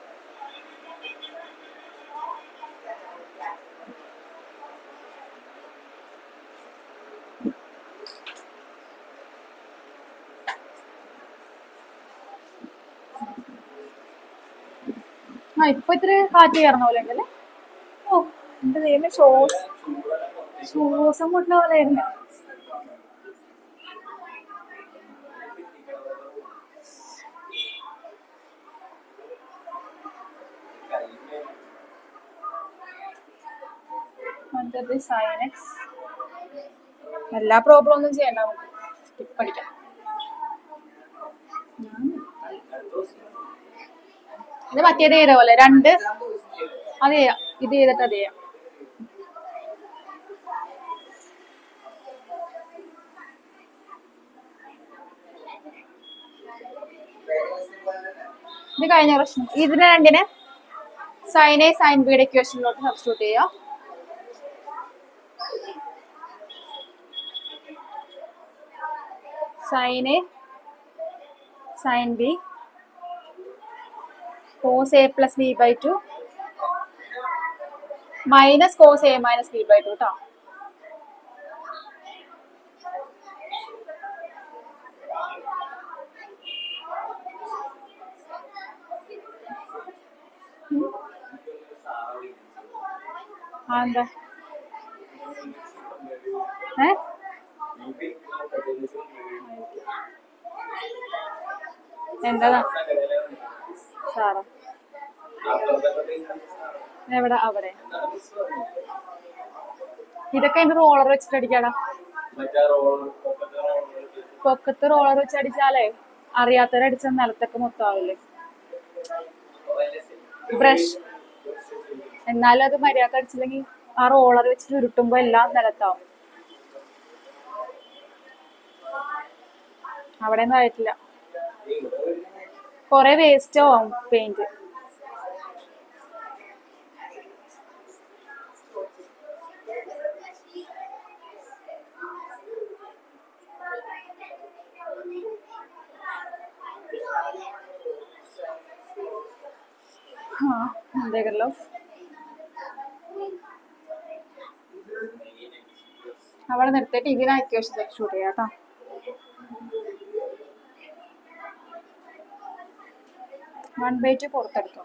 ആ ഇപ്പൊ ഇത്ര കാറ്റ് കയറുന്ന പോലെ ഉണ്ടല്ലേ ഓ എന്റെ ദൈവം ശ്വാസം ശ്വാസം മുട്ടുന്ന പോലെ ആയിരുന്നു മറ്റത് സൈൻ എക്സ് എല്ലാ പ്രോബ്ലം ഒന്നും ചെയ്യണ്ട നമുക്ക് സ്കിപ്പ് പഠിക്കാം ഇത് മറ്റേത് ചെയ്ത പോലെ രണ്ട് അത് ചെയ്യാം ഇത് ചെയ്തിട്ട് അത് ചെയ്യാം ഇത് കഴിഞ്ഞ പ്രശ്നം ഇതിന് രണ്ടിന് സൈൻ എ സൈൻ ബിയുടെ ഇക്വേഷനിലോട്ട് സബ്സ്റ്റിറ്റ്യൂട്ട് ചെയ്യാം sine a sine b cos a plus b by 2 minus cos a minus b by 2 കേട്ടോ ആ എന്താ ഏ maybe നോക്കട്ടെ എന്താ സാറാ എവിടെ അവിടെ ഇതൊക്കെ അതിന്റെ റോളർ വെച്ചിട്ട് അടിക്കാടാ മറ്റേ റോളർ പൊക്കത്തെ റോളർ പൊക്കത്ത് റോളർ വെച്ച് അടിച്ചാലേ അറിയാത്തവരടിച്ച നിലത്തൊക്കെ മൊത്തമാവില്ലേ ബ്രഷ് എന്നാലും അത് മര്യാദ അടിച്ചില്ലെങ്കിൽ ആ റോളർ വെച്ചിട്ട് ഉരുട്ടുമ്പോ എല്ലാം നിലത്താവും അവിടെ ഒന്നും ആയിട്ടില്ല കൊറേ വേസ്റ്റ് ആവും പെയിന്റ് हाँ देख लो അവിടെ നിർത്തിയിട്ട് ഇതിനെ അത്യാവശ്യത്തിൽ ഷൂട്ട് ചെയ്യാം കേട്ടോ വൺ ബൈ ടു പുറത്തെടുത്തോ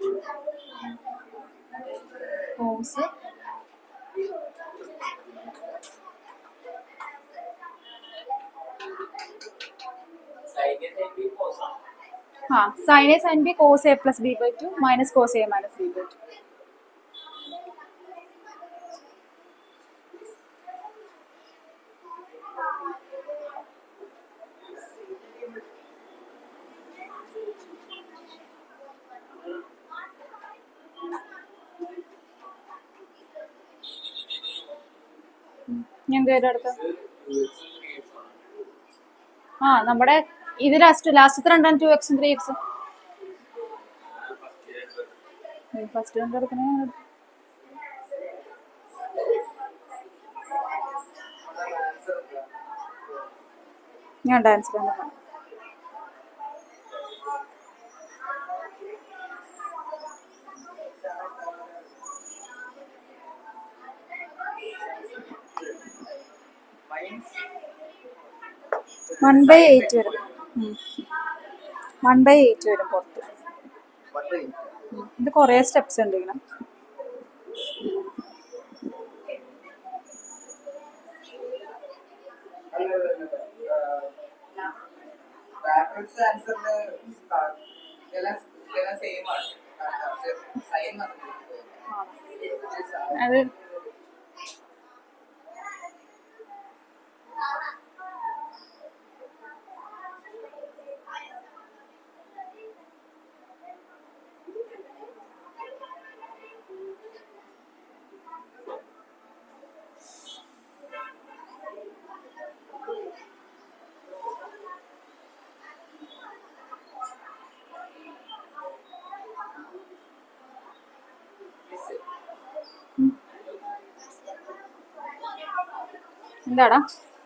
ഹോസ് സൈഡിൽ സൈഡിൽ പോസാം हाँ sine a sine b cos a plus b by 2 minus cos a minus b by 2 ഞാൻ കയറി അടുത്ത ആ നമ്മുടെ ഇത് ലാസ്റ്റ് ലാസ്റ്റത്തെ രണ്ടാം ടു എക്സും ത്രീ എക്സും ഫസ്റ്റ് രണ്ട് എടുക്കണേ ഞാൻ ഡാൻസ് തന്നെ കാണാം വൺ ബൈ എയ്റ്റ് വരും വൺ ബൈ എയ്റ്റ് വരും പുറത്ത് ഉം. ഇത് കുറേ സ്റ്റെപ്സ് ഉണ്ട് ഇങ്ങനെ ബാക്ക്വേർഡ്സ് ആൻസറിന് എല്ലാം എല്ലാം സെയിം ആണ് സൈൻ അത് എന്താടാ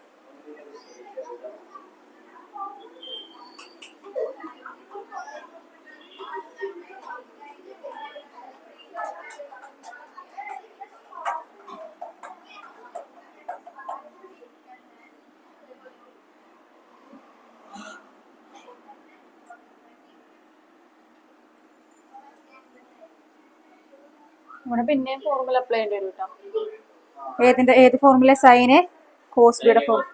ഇവിടെ പിന്നെയും ഫോർമുല അപ്ലൈ ചെയ്യേണ്ടി വരും കേട്ടോ ഏതിന്റെ ഏത് ഫോർമുല സൈന് കോസ് ബിയുടെ ഫോർ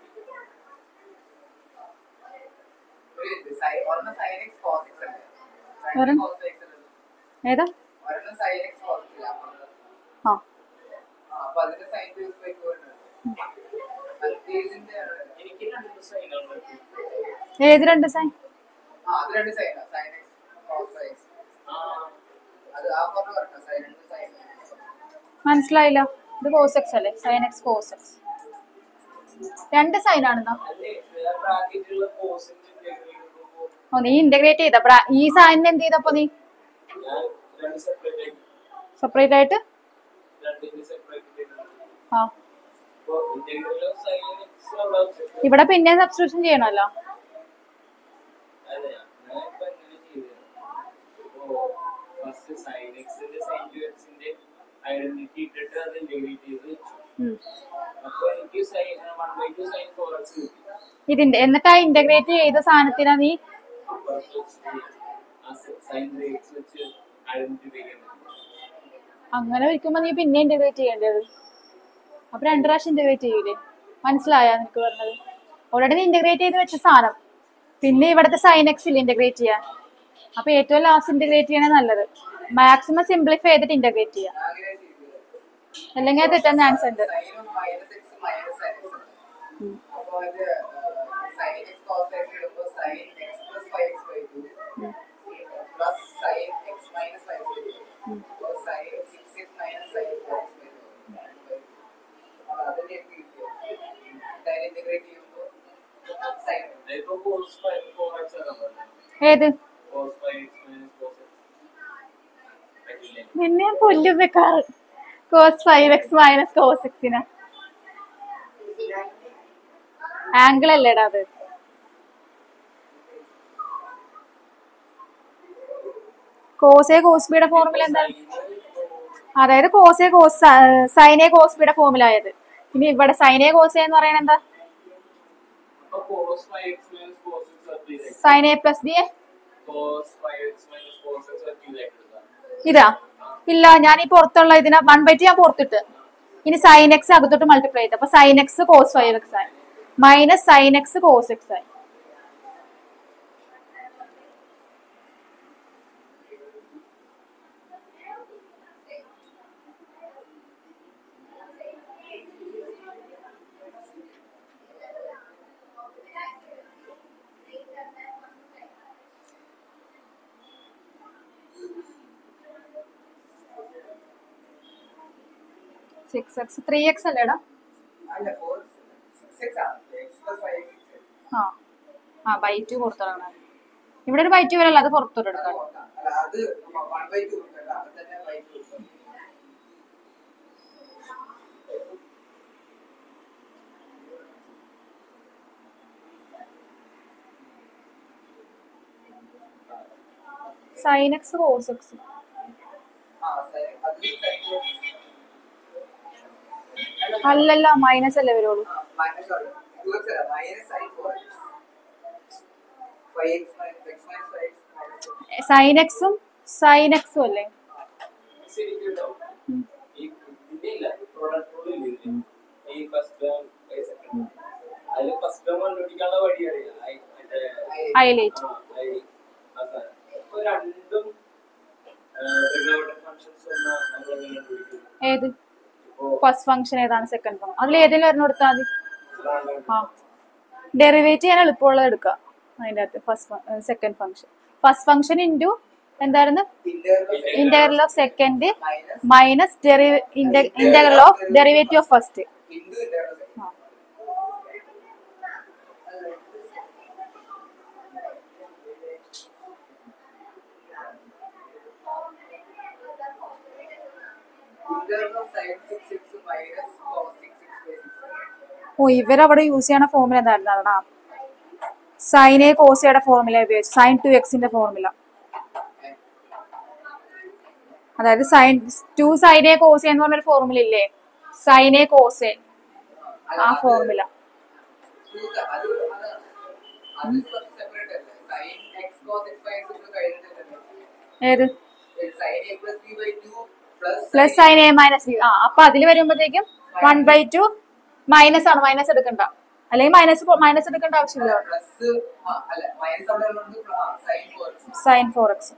ഒരെണ്ണം സൈൻ എക്സ് കോസ് എക്സ് അല്ലേ ഒരെണ്ണം? കോസ് എക്സ് അല്ലേ ഏതാ ഒരെണ്ണം സൈൻ എക്സ് കോസ് ഇല്ല ആ അപ്പൊ അതിന്റെ sine two x by four ഇതിന്റെ എനിക്ക് രണ്ട് സൈനാണ് ഏത് രണ്ട് സൈൻ ആ അത് രണ്ട് സൈനാ സൈൻ എക്സ് കോസ് എക്സ് അത് ആ ഫോർമുല പറഞ്ഞ സൈൻ രണ്ട് സൈൻ മനസ്സിലായില്ല ഇത് കോസ് എക്സ് അല്ലേ സൈൻ എക്സ് കോസ് എക്സ് രണ്ട് സൈൻ ആണെന്നാ അല്ലേ ബ്രാക്കറ്റിലുള്ള പോസിന്റെ ചെയ്യുമ്പോൾ ഓ നീ ഇന്റഗ്രേറ്റ് ചെയ്ത ബ്രാ- ഈ സൈനിന് എന്ത് ചെയ്തപ്പോ നീ ഞാൻ രണ്ട് സെപ്പറേറ്റ് ആയിട്ട് സെപ്പറേറ്റ് ആയിട്ട് രണ്ടിന്റെ സെപ്പറേറ്റ് ചെയ്തത് ആ അപ്പോൾ ഇന്റഗ്രലിലും സൈൻ എക്സ് അവിടെ വെച്ചിട്ട് ഇവിടെ പിന്നെ സബ്സ്റ്റിറ്റ്യൂഷൻ ചെയ്യണമല്ലോ അതെ ഞാൻ ഇപ്പൊ എങ്ങനെ ചെയ്തത് അപ്പോ ഫസ്റ്റ് സൈൻ എക്സിന്റെ സൈൻ ടു എക്സിന്റെ ഐഡന്റിറ്റി ഇട്ടിട്ട് അത് ഇന്റഗ്രേറ്റ് ചെയ്ത് വെച്ചു ഉം. അപ്പൊ എനിക്ക് sine one by two sine four x കിട്ടി ഇതിന്റെ എന്നിട്ട് ആ ഇന്റഗ്രേറ്റ് ചെയ്ത സാധനത്തിനാ നീ സൈൻ എക്സ് വെച്ച് ഐഡന്റിഫൈ ചെയ്യാൻ പറ്റും അങ്ങനെ വയ്ക്കുമ്പോ നീ പിന്നെ ഇന്റഗ്രേറ്റ് ചെയ്യേണ്ടത് അപ്പൊ രണ്ട് പ്രാവശ്യം ഇന്റഗ്രേറ്റ് ചെയ്യൂലേ മനസ്സിലായോ നിനക്ക് പറഞ്ഞത് ഓൾറെഡി നീ ഇന്റഗ്രേറ്റ് ചെയ്ത് വെച്ച സാധനം പിന്നെ ഇവിടുത്തെ സൈനക്സ് ഇല്ല ഇന്റഗ്രേറ്റ് ചെയ്യാൻ അപ്പൊ ഏറ്റവും ലാസ്റ്റ് ഇന്റഗ്രേറ്റ് ചെയ്യണേ നല്ലത് മാക്സിമം സിംപ്ലിഫൈ ചെയ്തിട്ട് ഇന്റഗ്രേറ്റ് ചെയ്യാം അങ്ങനെ ചെയ്തത് അല്ലെങ്കിൽ അത് തെറ്റാൻ ചാൻസ് ഉണ്ട് സൈനും minus x minus sine x അപ്പോൾ ഇത് സൈൻ എക്സ് കോസ് എക്സ് ഇടുമ്പോൾ sine x plus five x by two plus sine x minus five by two അപ്പോൾ sine six x minus sine four x by two അപ്പോൾ അതിനെ എനിക്ക് കിട്ടിയത് sine integrate ചെയ്യുമ്പോൾ sine ഇപ്പൊ cos five, four x ആണ് പറഞ്ഞത്. ഏത് Cos five x minus cos x. പറ്റില്ലേ? നിന്നെ ഞാൻ കൊല്ലും വെക്കാറ് cos five x minus cos എക്സിന് ആംഗിൾ അല്ലേടാ അത് കോസെ കോസ് ബിയുടെ ഫോർമുല എന്താ അതായത് കോസെ കോസ് സൈനെ കോസ് ബിയുടെ ഫോർമുല ആയത് ഇനി ഇവിടെ സൈനെ കോസെ എന്ന് പറയുന്നത് എന്താ അപ്പൊ cos five x minus cos x are three x. Sine a plus b Cos five x minus cos x are two x എടുക്കാം. ഇതാ ഇല്ല ഞാൻ ഈ പുറത്തുള്ള ഇതിനെ വൺ ബൈ ടു ഞാൻ പുറത്തിട്ട് ഇനി സൈൻ എക്സ് അകത്തോട്ട് മൾട്ടിപ്ലൈ ചെയ്ത് അപ്പൊ sine x cos five x ആയി minus sine x cos x ആയി സിക്സ് എക്സ് ത്രീ എക്സ് അല്ലേടാ അല്ല ഫോർ സിക്സ് എക്സ് ആണ് എക്സ് പ്ലസ് ഫൈവ് എക്സ് ആ ആ ബൈ ടു പുറത്തിറങ്ങണം ഇവിടെ ഒരു ബൈ ടു വരല്ല അത് പുറത്തോട്ട് എടുക്കാം അല്ല അത് വൺ ബൈ ടു കൊടുക്കണ്ട അത് തന്നെ ബൈ ടു കൊടുക്കണം സൈൻ എക്സ് കോസ് എക്സ് ആ സൈൻ അത് സൈൻ അല്ലല്ല മൈനസ് അല്ലേ വരുള്ളൂ മൈനസ് സോറി ടു എക്സ് അല്ല minus sine four x five x minus x minus five x minus sine എക്സും സൈൻ എക്സും അല്ലേ ശരിക്കും കേട്ടോ. ഈ ഇതിന്റെ ഇല്ല, product rule ഇല്ലേ ഇതില്? ഈ first term, ഈ second term. അതില് first term കണ്ടുപിടിക്കാനുള്ള വഴി അറിയാം. I- മറ്റേ ഹൈലൈറ്റ് ആ, I- ആ സാധനം. ഇപ്പൊ രണ്ടും ട്രിഗണോമെട്രിക് ഫങ്ഷൻസ് ഒന്ന് നമ്മൾ എങ്ങനെ കണ്ടുപിടിക്കും ഏത് ഇപ്പോ ഫസ്റ്റ് ഫംഗ്ഷൻ ഏതാണ് സെക്കൻഡ് ഫംഗ്ഷൻ അതിൽ ഏതെങ്കിലും ഒരെണ്ണം എടുത്താൽ മതി ഇതാണ് ആ ഡെറിവേറ്റ് ചെയ്യാൻ എളുപ്പമുള്ളത് എടുക്കുക അതിൻ്റെ അകത്ത് first second function first function into എന്തായിരുന്നു interval integral of second minus minus integral of derivative of first into interval interval of sine six six minus cos six six by six ഓ ഇവരവിടെ use ചെയ്യണ formula എന്തായിരുന്നാടാ സൈനെ കോസയുടെ formula ഉപയോഗിച്ച് sine two എക്സിന്റെ formula അതായത് സൈൻ ടു സൈനെ കോസെ എന്ന് പറഞ്ഞൊരു ഫോർമുല ഇല്ലേ സൈനെ കോസെ ആ ഫോർമുല അത് അത് അത് സെപ്പറേറ്റ് അല്ലേ sine x cos x by x കഴിഞ്ഞിട്ടല്ലേ ഏത് sine a plus b by two plus plus sine a minus b ആ അപ്പൊ അതിൽ വരുമ്പോഴത്തേക്കും വൺ ബൈ ടു മൈനസ് ആണ് മൈനസ് എടുക്കണ്ട അല്ലെങ്കിൽ മൈനസ് മൈനസ് എടുക്കേണ്ട ആവശ്യമില്ല പ്ലസ് അല്ല മൈനസ് അവിടെ ഉള്ളത് sine four sine four x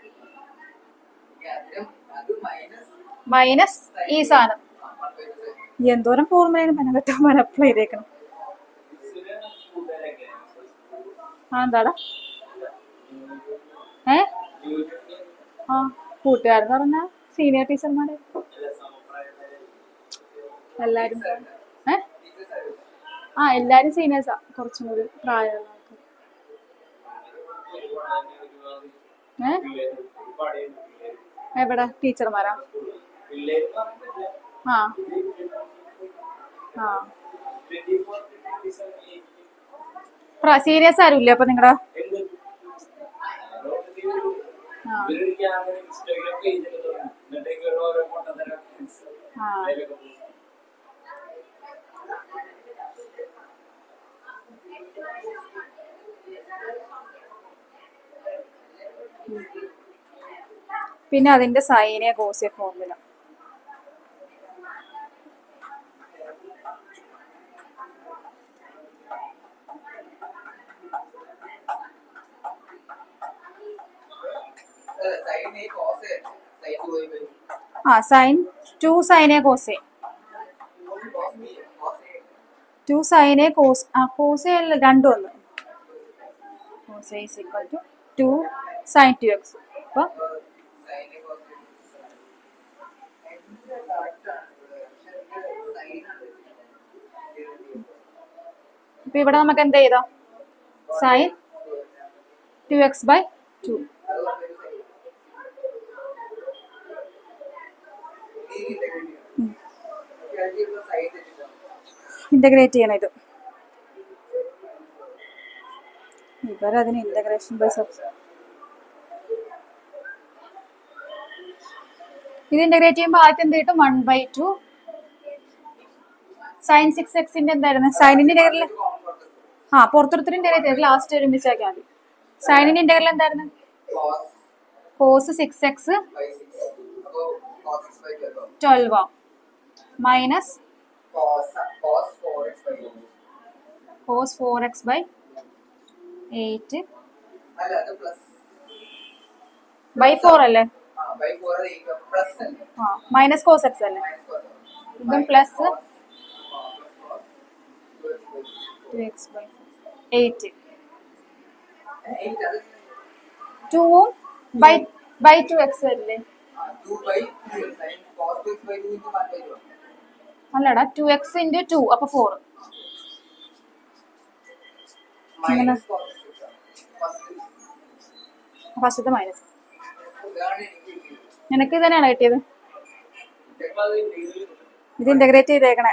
അതിനും അത് മൈനസ് മൈനസ് ഈ സാധനം വൺ ബൈ ടു എന്തോരം ഫോർമുലയാണ് മനകെട്ടാൻ അപ്ലൈ ചെയ്തേക്കണം ഇതിന് കൂട്ടുകാരൊക്കെ ആ എന്താടാ ഏ ആ കൂട്ടുകാരെന്ന് പറഞ്ഞാൽ സീനിയർ ടീച്ചർമാരെ എല്ലാ സമപ്രായക്കാരെ എല്ലാരും ഏ ആ എല്ലാരും സീനിയേഴ്സാ കുറച്ചും കൂടി പ്രായമുള്ള ആൾക്കാർ ഏ എവിടെ ടീച്ചർമാരാ ആ ആ സീരിയസ് ആരും ഇല്ലേ അപ്പൊ നിങ്ങടെ ആ ആ പിന്നെ അതിന്റെ സൈനെ കോസിയ formula sine a cos a sine പോയി വരും ആ sine two sine a cos a cos b cos a two sine a cos ആ കോസ് എ അല്ല രണ്ടും ഒന്ന് cos a is equal to two sine two x അപ്പോൾ sine a cos a correct ആണ് പക്ഷെ സൈൻ ആണ് ഇപ്പൊ ഇവിടെ നമുക്ക് എന്ത് ചെയ്താം sine two x by two integrate ചെയ്യണം ഇത് ഇവരതിന് ഇന്റഗ്രേഷൻ ബൈ സബ്സ് ഇത് ഇന്റഗ്രേറ്റ് ചെയ്യുമ്പോൾ ആദ്യം എന്ത് കിട്ടും one by two sine six എക്സിന്റെ എന്തായിരുന്നു സൈനിന്റെ ഇന്റഗ്രൽ ആ പുറത്തൊരുത്തരും ഇന്റഗ്രേറ്റ് ചെയ്ത് ലാസ്റ്റ് ഒരുമിച്ചാക്കിയാൽ മതി സൈനിന്റെ ഇന്റഗ്രൽ എന്തായിരുന്നു കോസ് സിക്സ് എക്സ് ട്വൽവ് ആ minus cos four x by eight by four അല്ലേ ആ മൈനസ് കോസ് എക്സ് അല്ലേ ഇതും plus two x by eight ടൂവും ബൈ ബൈ ടു എക്സ് അല്ലേ അല്ലടാ ടു എക്സ് ഇൻറ്റു ടു അപ്പൊ ഫോർ ഫസ്റ്റത്തെ മൈനസ് നിനക്ക് ഇത് തന്നെയാണ് കിട്ടിയത് ഇപ്പൊ അത് ഇന്ത്യയിൽ ഇത് ഇന്റഗ്രേറ്റ് ചെയ്തേക്കണേ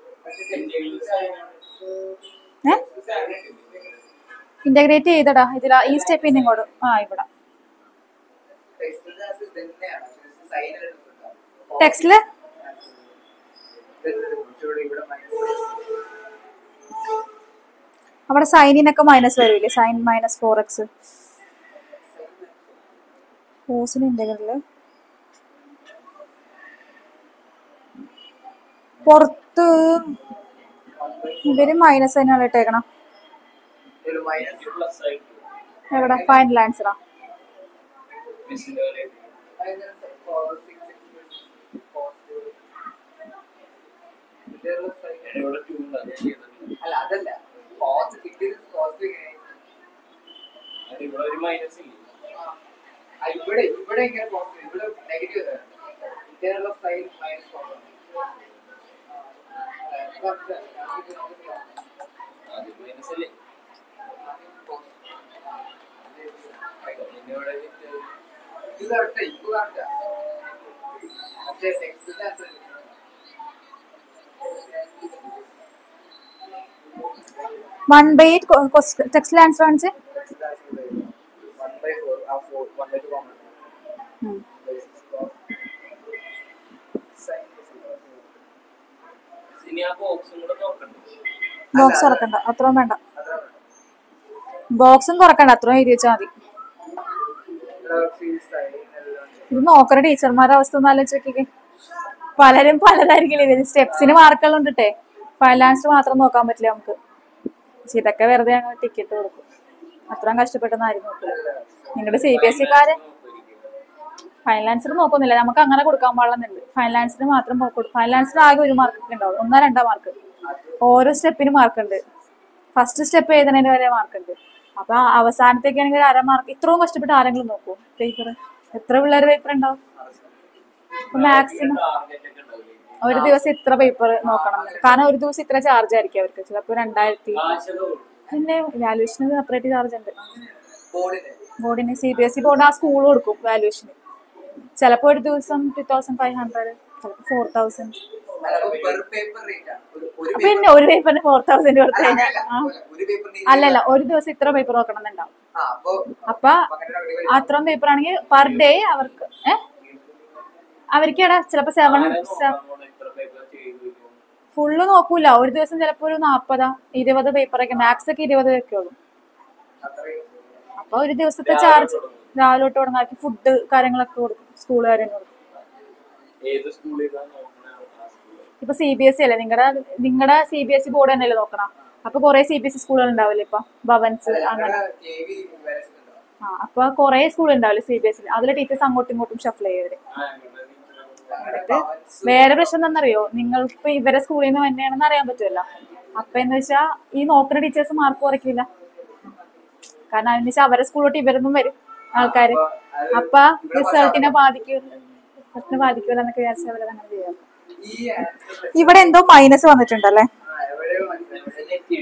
ഏ ഇന്റഗ്രേറ്റ് ചെയ്തടാ ഇതിലാ ഈ സ്റ്റെപ്പിന്റെ ഇങ്ങോട്ട് ആ ഇവിടെ ടെക്സ്റ്റില് അവിടെ സൈനിനൊക്കെ മൈനസ് വരില്ലേ സൈൻ മൈനസ് ഫോർ എക്സ് കോസിന് ഇന്റഗ്രല് പുറത്ത് ഇവര് മൈനസ് തന്നെയാണ് ഇട്ടേക്കണം മൈനസ് പ്ലസ് ആയിട്ട് എവിടെ ഫൈനൽ ആൻസറാ മിസ്സിന്റെ പോലെ ഇവിടെ ടൂ ഉണ്ട് അത് ഞാൻ ചെയ്തിട്ടുണ്ട് അല്ല അതല്ല കോസ്റ്റ് കിട്ടിയത് കോസ്റ്റ് അത് ഇവിടെ ഒരു മൈനസ് ഇല്ലേ ഇവിടെ ഇവിടെ ഇങ്ങനെ കോസ്റ്റ് ഇവിടെ negative integral of sine minus അത് മൈനസ് അല്ലേ പിന്നെ ഇവിടെ വിത്ത് ഇത് കറക്റ്റ് ഇത് കറക്റ്റ് പക്ഷേ ടെക്സ്റ്റിന്റെ ആൻസർ വൺ ബൈ എയ്റ്റ് ടെക്സ്റ്റിൽ ആൻസർ കാണിച്ച് വൺ ബൈ ഫോർ ആ four one by two common ഇനി ആ ബോക്സും കൂടെ നോക്കണ്ടേ ബോക്സ് തുറക്കണ്ട അത്രയും വേണ്ട ബോക്സും തുറക്കണ്ട അത്രയും എഴുതി വെച്ചാൽ മതി ഇത് നോക്കണ ടീച്ചർമാരുടെ അവസ്ഥ ഒന്ന് ആലോചിച്ച് നോക്കിക്കേ പലരും പലതായിരിക്കില്ല ഇതിന് സ്റ്റെപ്സിന് മാർക്കുകൾ ഉണ്ടിട്ടെ ഫൈനാൻസ് മാത്രം നോക്കാൻ പറ്റില്ല നമുക്ക് പക്ഷെ ഇതൊക്കെ വെറുതെ ഞങ്ങൾ ടിക്കറ്റ് കൊടുക്കും അത്രയും കഷ്ടപ്പെട്ടെന്ന് ആരും നോക്കില്ല നിങ്ങളുടെ സി ബി എസ് സിക്കാര് ഫൈനാൻസിന് നോക്കുന്നില്ല നമുക്ക് അങ്ങനെ കൊടുക്കാൻ പാടില്ലെന്നുണ്ട് ഫൈനാൻസിന് മാത്രം ഫൈനാൻസിന് ആകെ ഒരു മാർക്ക് ഉണ്ടാവും ഒന്നോ രണ്ടോ മാർക്ക് ഓരോ സ്റ്റെപ്പിന് മാർക്ക് ഉണ്ട് ഫസ്റ്റ് സ്റ്റെപ്പ് എഴുതുന്നതിന് വരെ മാർക്ക് ഉണ്ട് അപ്പൊ അവസാനത്തേക്കാണെങ്കിൽ അര മാർക്ക് ഇത്രയും കഷ്ടപ്പെട്ട് ആരെങ്കിലും നോക്കൂ പേപ്പർ എത്ര പിള്ളേർ പേപ്പർ ഉണ്ടാവും മാക്സിമം ടാർഗറ്റ് ഒക്കെ ഉണ്ടാവില്ലേ ഒരു ദിവസം ഇത്ര പേപ്പർ നോക്കണം എന്ന്. കാരണം ഒരു ദിവസം ഇത്ര ചാർജ് ആയിരിക്കും അവർക്ക് ചിലപ്പോൾ രണ്ടായിരത്തി കാശൊക്കെ കൊടുക്കും പിന്നെ വാല്യൂഷന് സെപ്പറേറ്റ് ചാർജ് ഉണ്ട് ബോർഡിന് ബോർഡിന് C B S E board ആ സ്കൂൾ കൊടുക്കും വാല്യൂഷന് ചിലപ്പോൾ ഒരു ദിവസം ടു തൗസൻഡ് ഫൈവ് ഹൺഡ്രഡ് ചിലപ്പോൾ four thousand per paper rate ആണ് ഒരു ഒരു പിന്നെ ഒരു പേപ്പറിന് ഫോർ തൗസൻഡ് കൊടുത്തു കഴിഞ്ഞാൽ ആ ഒരു പേപ്പറിന് അല്ലല്ല ഒരു ദിവസം ഇത്ര പേപ്പർ നോക്കണം എന്നുണ്ടാവും ആ അപ്പൊ അപ്പൊ അത്രയും പേപ്പർ ആണെങ്കിൽ പെർ ഡേ അവർക്ക് ഏ അവർക്ക് എടാ ചിലപ്പോ സെവൻ ആരാ നോക്കാൻ പോണെ ഇത്ര പേപ്പർ ചെയ്തു ഫുള്ള് നോക്കൂല ഒരു ദിവസം ചിലപ്പോ ഒരു നാപ്പതാ ഇരുപത് പേപ്പറൊക്കെ മാത്സ് ഒക്കെ ഇരുപത് ഒക്കെ ഉള്ളൂ അത്രയും അപ്പൊ ഒരു ദിവസത്തെ ചാർജ് രാവിലെ തൊട്ട് തുടങ്ങാക്കി ഫുഡ് കാര്യങ്ങളൊക്കെ കൊടുക്കും സ്കൂളുകാരന് കൊടുക്കും ഏത് സ്കൂളിലാണ് നോക്കണേ ആ സ്കൂളിൽ ഇപ്പൊ സി ബി എസ് ഇ അല്ലേ നിങ്ങളുടെ നിങ്ങളുടെ C B S E board തന്നെയല്ലേ നോക്കണം അപ്പൊ കുറെ സി ബി എസ് ഇ സ്കൂളുകൾ ഉണ്ടാവില്ലേ ഇപ്പൊ ഭവൻസ് അങ്ങനെ കെ വി ആ അപ്പൊ കുറെ സ്കൂൾ ഉണ്ടാവില്ലേ സി ബി എസ് ഇ അതിലെ ടീച്ചേഴ്സ് അങ്ങോട്ടും ഇങ്ങോട്ടും ഷഫിൾ ചെയ്തത് അങ്ങനെ balance വേറെ പ്രശ്നം എന്താണെന്നറിയോ നിങ്ങൾക്ക് ഇപ്പൊ ഇവരെ സ്കൂളിൽ നിന്ന് തന്നെയാണെന്ന് അറിയാൻ പറ്റുമല്ലോ അപ്പൊ എന്ന് വെച്ചാ ഈ നോക്കുന്ന ടീച്ചേഴ്സ് മാർക്ക് കുറയ്ക്കില്ല കാരണം എന്ന് വെച്ചാൽ അവരെ സ്കൂളിലോട്ട് ഇവരൊന്നും വരും ആൾക്കാര് അപ്പൊ റിസൾട്ടിനെ ബാധിക്കും റിസൾട്ടിനെ ബാധിക്കില്ല എന്നൊക്കെ വിചാരിച്ചാൽ അവരത് അങ്ങനെ ചെയ്യാം ഈ ആൻസർ ഇവിടെ എന്തോ മൈനസ് വന്നിട്ടുണ്ടല്ലേ എവിടെയോ മനസ്സിലായി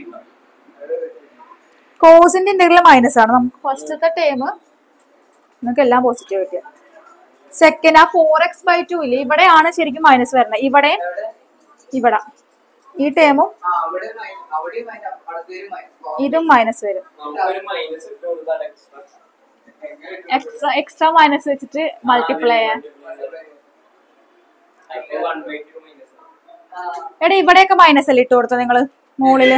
കോസിന്റെ ഇന്റഗ്രൽ മൈനസ് ആണ് നമുക്ക് ഫസ്റ്റത്തെ ടേം നിങ്ങൾക്ക് എല്ലാം പോസിറ്റീവ് കിട്ടിയ സെക്കൻഡ് ആ ഫോർ എക്സ് ബൈ ടു ഇല്ലേ ഇവിടെയാണ് ശരിക്കും മൈനസ് വരുന്നത് ഇവിടെ എവിടെ ഇവിടെ ഈ ടേമും ആ അവിടെ മൈ- അവിടെയും അതിന്റെ അടുത്തൊരു മൈനസ് ഇതും മൈനസ് വരും നമുക്കൊരു മൈനസ് ഇട്ട് കൊടുത്താൽ എക്സ്ട്രാ എക്സ്ട്രാ എക്സ്ട്രാ മൈനസ് വെച്ചിട്ട് മൾട്ടിപ്ലൈ ചെയ്യാൻ അതിന്റെ വൺ ബൈ ടു മൈനസ് എടാ ഇവിടെയൊക്കെ മൈനസ് അല്ലേ ഇട്ട് കൊടുത്തത് നിങ്ങള് മുകളില്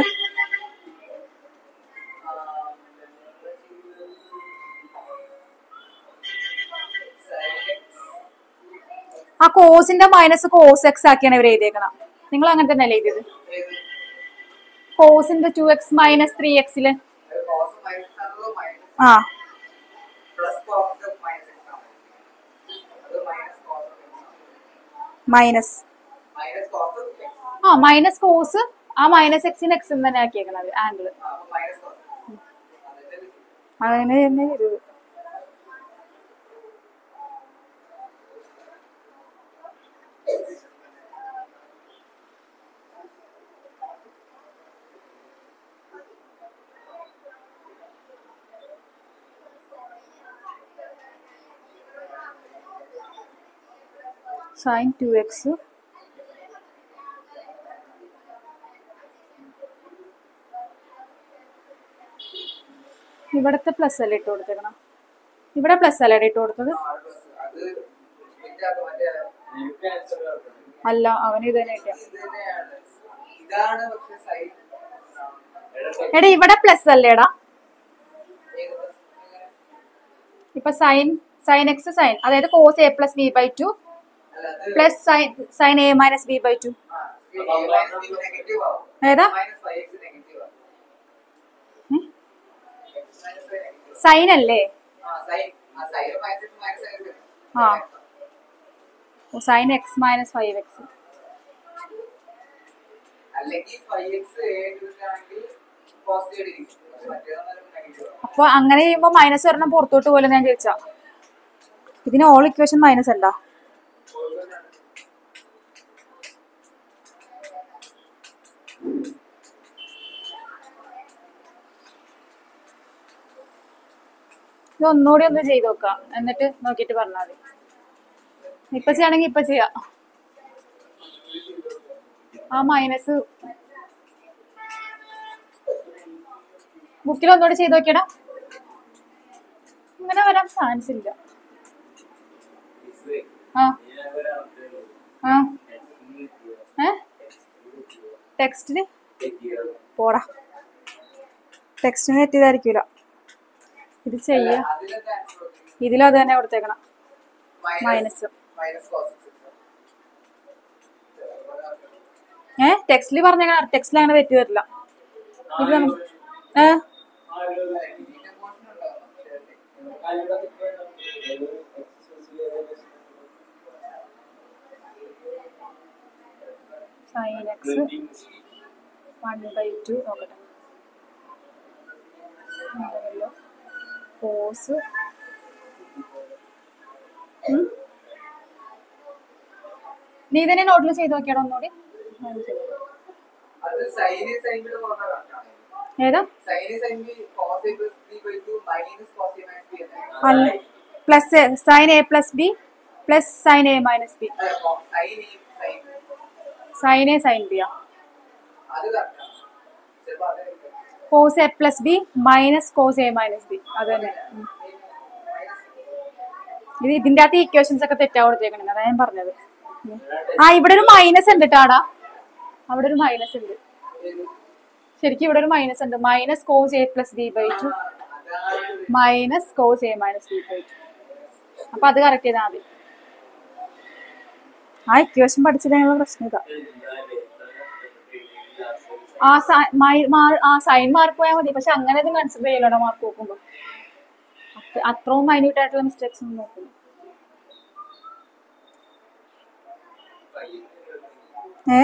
ആ കോസിന്റെ മൈനസ് കോസ് എക്സ് ആക്കിയാണ് ഇവർ എഴുതിയേക്കണം നിങ്ങൾ അങ്ങനെ തന്നെ അല്ലേ എഴുതിയത് കോസിന്റെ ടു എക്സ് മൈനസ് ത്രീ എക്സില് കോസ് മൈനസ് ആണല്ലോ മൈനസ് ആ പ്ലസ് കോസ് മൈനസ് എക്സ് ആണ് അത് minus cos minus minus cos x ആ മൈനസ് കോസ് ആ മൈനസ് എക്സിന് എക്സ് തന്നെ ആക്കിയേക്കണത് ആംഗിള് അപ്പൊ മൈനസ് കോസ് അതിന്റെ അങ്ങനെ തന്നെ ചെയ്തത് സൈൻ ടു എക്സ് ഇവിടത്തെ പ്ലസ് അല്ലേ ഇട്ട് കൊടുത്തേക്കണം ഇവിടെ പ്ലസ് അല്ലേ ഇട്ട് കൊടുത്തത് അത് ഇതിന്റെ മറ്റേ എനിക്ക് ആൻസർ അല്ല അവന് ഇത് തന്നെ കിട്ടിയ ഇത് തന്നെയാണ് ഇതാണ് പക്ഷെ സൈഡ് എടാ ഇവിടെ പ്ലസ് അല്ലേടാ ഏത് plus ഇങ്ങനെ? ഇപ്പൊ സൈൻ സൈൻ എക്സ് സൈൻ അതായത് cos a plus b by two അല്ല അത് plus sine sine a minus b by two ആ, ഈ minus b negative ആവും. ഏതാ Minus 5x negative ആവും. ഉം? x minus 5 negative. സൈൻ അല്ലേ ആ, sin. ആ, sin minus x minus x വരും. ആ. Sine x minus five x അല്ലെങ്കിൽ 5x എടുക്കുകയാണെങ്കിൽ positive ആയിരിക്കും. പക്ഷെ മറ്റേതാകുമ്പോൾ negative ആവും. അപ്പൊ അങ്ങനെ ചെയ്യുമ്പോ മൈനസ് ഒരെണ്ണം പുറത്തോട്ട് പോലെ ഞാൻ ചോദിച്ചാ ഇതിന് ഓൾ ഇക്വേഷൻ മൈനസ് ഉണ്ടാ ഇത് ഒന്നുകൂടി ഒന്ന് ചെയ്ത് നോക്കാം എന്നിട്ട് നോക്കിയിട്ട് പറഞ്ഞാൽ മതി ഇപ്പൊ ചെയ്യണമെങ്കിൽ ഇപ്പൊ ചെയ്യാം ആ മൈനസ് ബുക്കിൽ ഒന്നുകൂടി ചെയ്ത് നോക്കിയടാ ഇങ്ങനെ വരാൻ ചാൻസ് ഇല്ല ആ ആ ഏ ടെക്സ്റ്റിന് പോടാ ടെക്സ്റ്റിന് തെറ്റിയതായിരിക്കൂല ഇത് ചെയ്യ അതിലെന്താ answer കൊടുത്തിരിക്കുന്നത്? ഇതിലും അത് തന്നെ കൊടുത്തേക്കണം Minus- minus minus cos x. ഏ ടെക്സ്റ്റിൽ പറഞ്ഞേക്കണം ടെക്സ്റ്റിൽ അങ്ങനെ തെറ്റി വരില്ല ഇത് നമ്മ- ഏ ഇതിന്റെ portion ഉണ്ടാവും. പക്ഷേ sine x one by two നോക്കട്ടെ കോസ് നീ തന്നെ നോട്ടിൽ ചെയ്ത് നോക്കിയാടോ ഒന്നുകൂടി അത് sin a sin b യുടെ formula correct ആണ്. ഏതാ sin a sin b cos a plus b by 2 minus cos a minus b എന്നാണ്. അല്ല plus sine a plus b plus sine a minus b അല്ല, co- sin a sin sine a sine b ആ അത് correct ആണ്. ചിലപ്പോ അതായിരിക്കും. Cos a plus b minus cos a minus b അത് തന്നെ ഉം. ഇത് ഇതിന്റെ അകത്ത് ഇക്വേഷൻസ് ഒക്കെ തെറ്റാ കൊടുത്തേക്കണേ അതാ ഞാൻ പറഞ്ഞത് ഉം. ആ ഇവിടെ ഒരു മൈനസ് ഉണ്ട് ട്ടാടാ അവിടെ ഒരു മൈനസ് ഉണ്ട് ശരിക്കും ഇവിടെ ഒരു മൈനസ് ഉണ്ട് minus cos a plus b by two അതാണ് minus cos a minus b by two അപ്പൊ അത് കറക്റ്റ് ചെയ്താൽ മതി ആ ഇക്വേഷൻ പഠിച്ചിട്ടുള്ള പ്രശ്നം ഇതാ ആ സ- മൈ- മാർ- ആ സൈൻ മാർക്ക് പോയാൽ മതി പക്ഷെ അങ്ങനെ ഒന്നും കൺസിഡർ ചെയ്യലോടാ മാർക്ക് നോക്കുമ്പോ അത്രയും മൈന്യൂട്ട് ആയിട്ടുള്ള മിസ്റ്റേക്സ് ഒന്നും നോക്കില്ല ഏ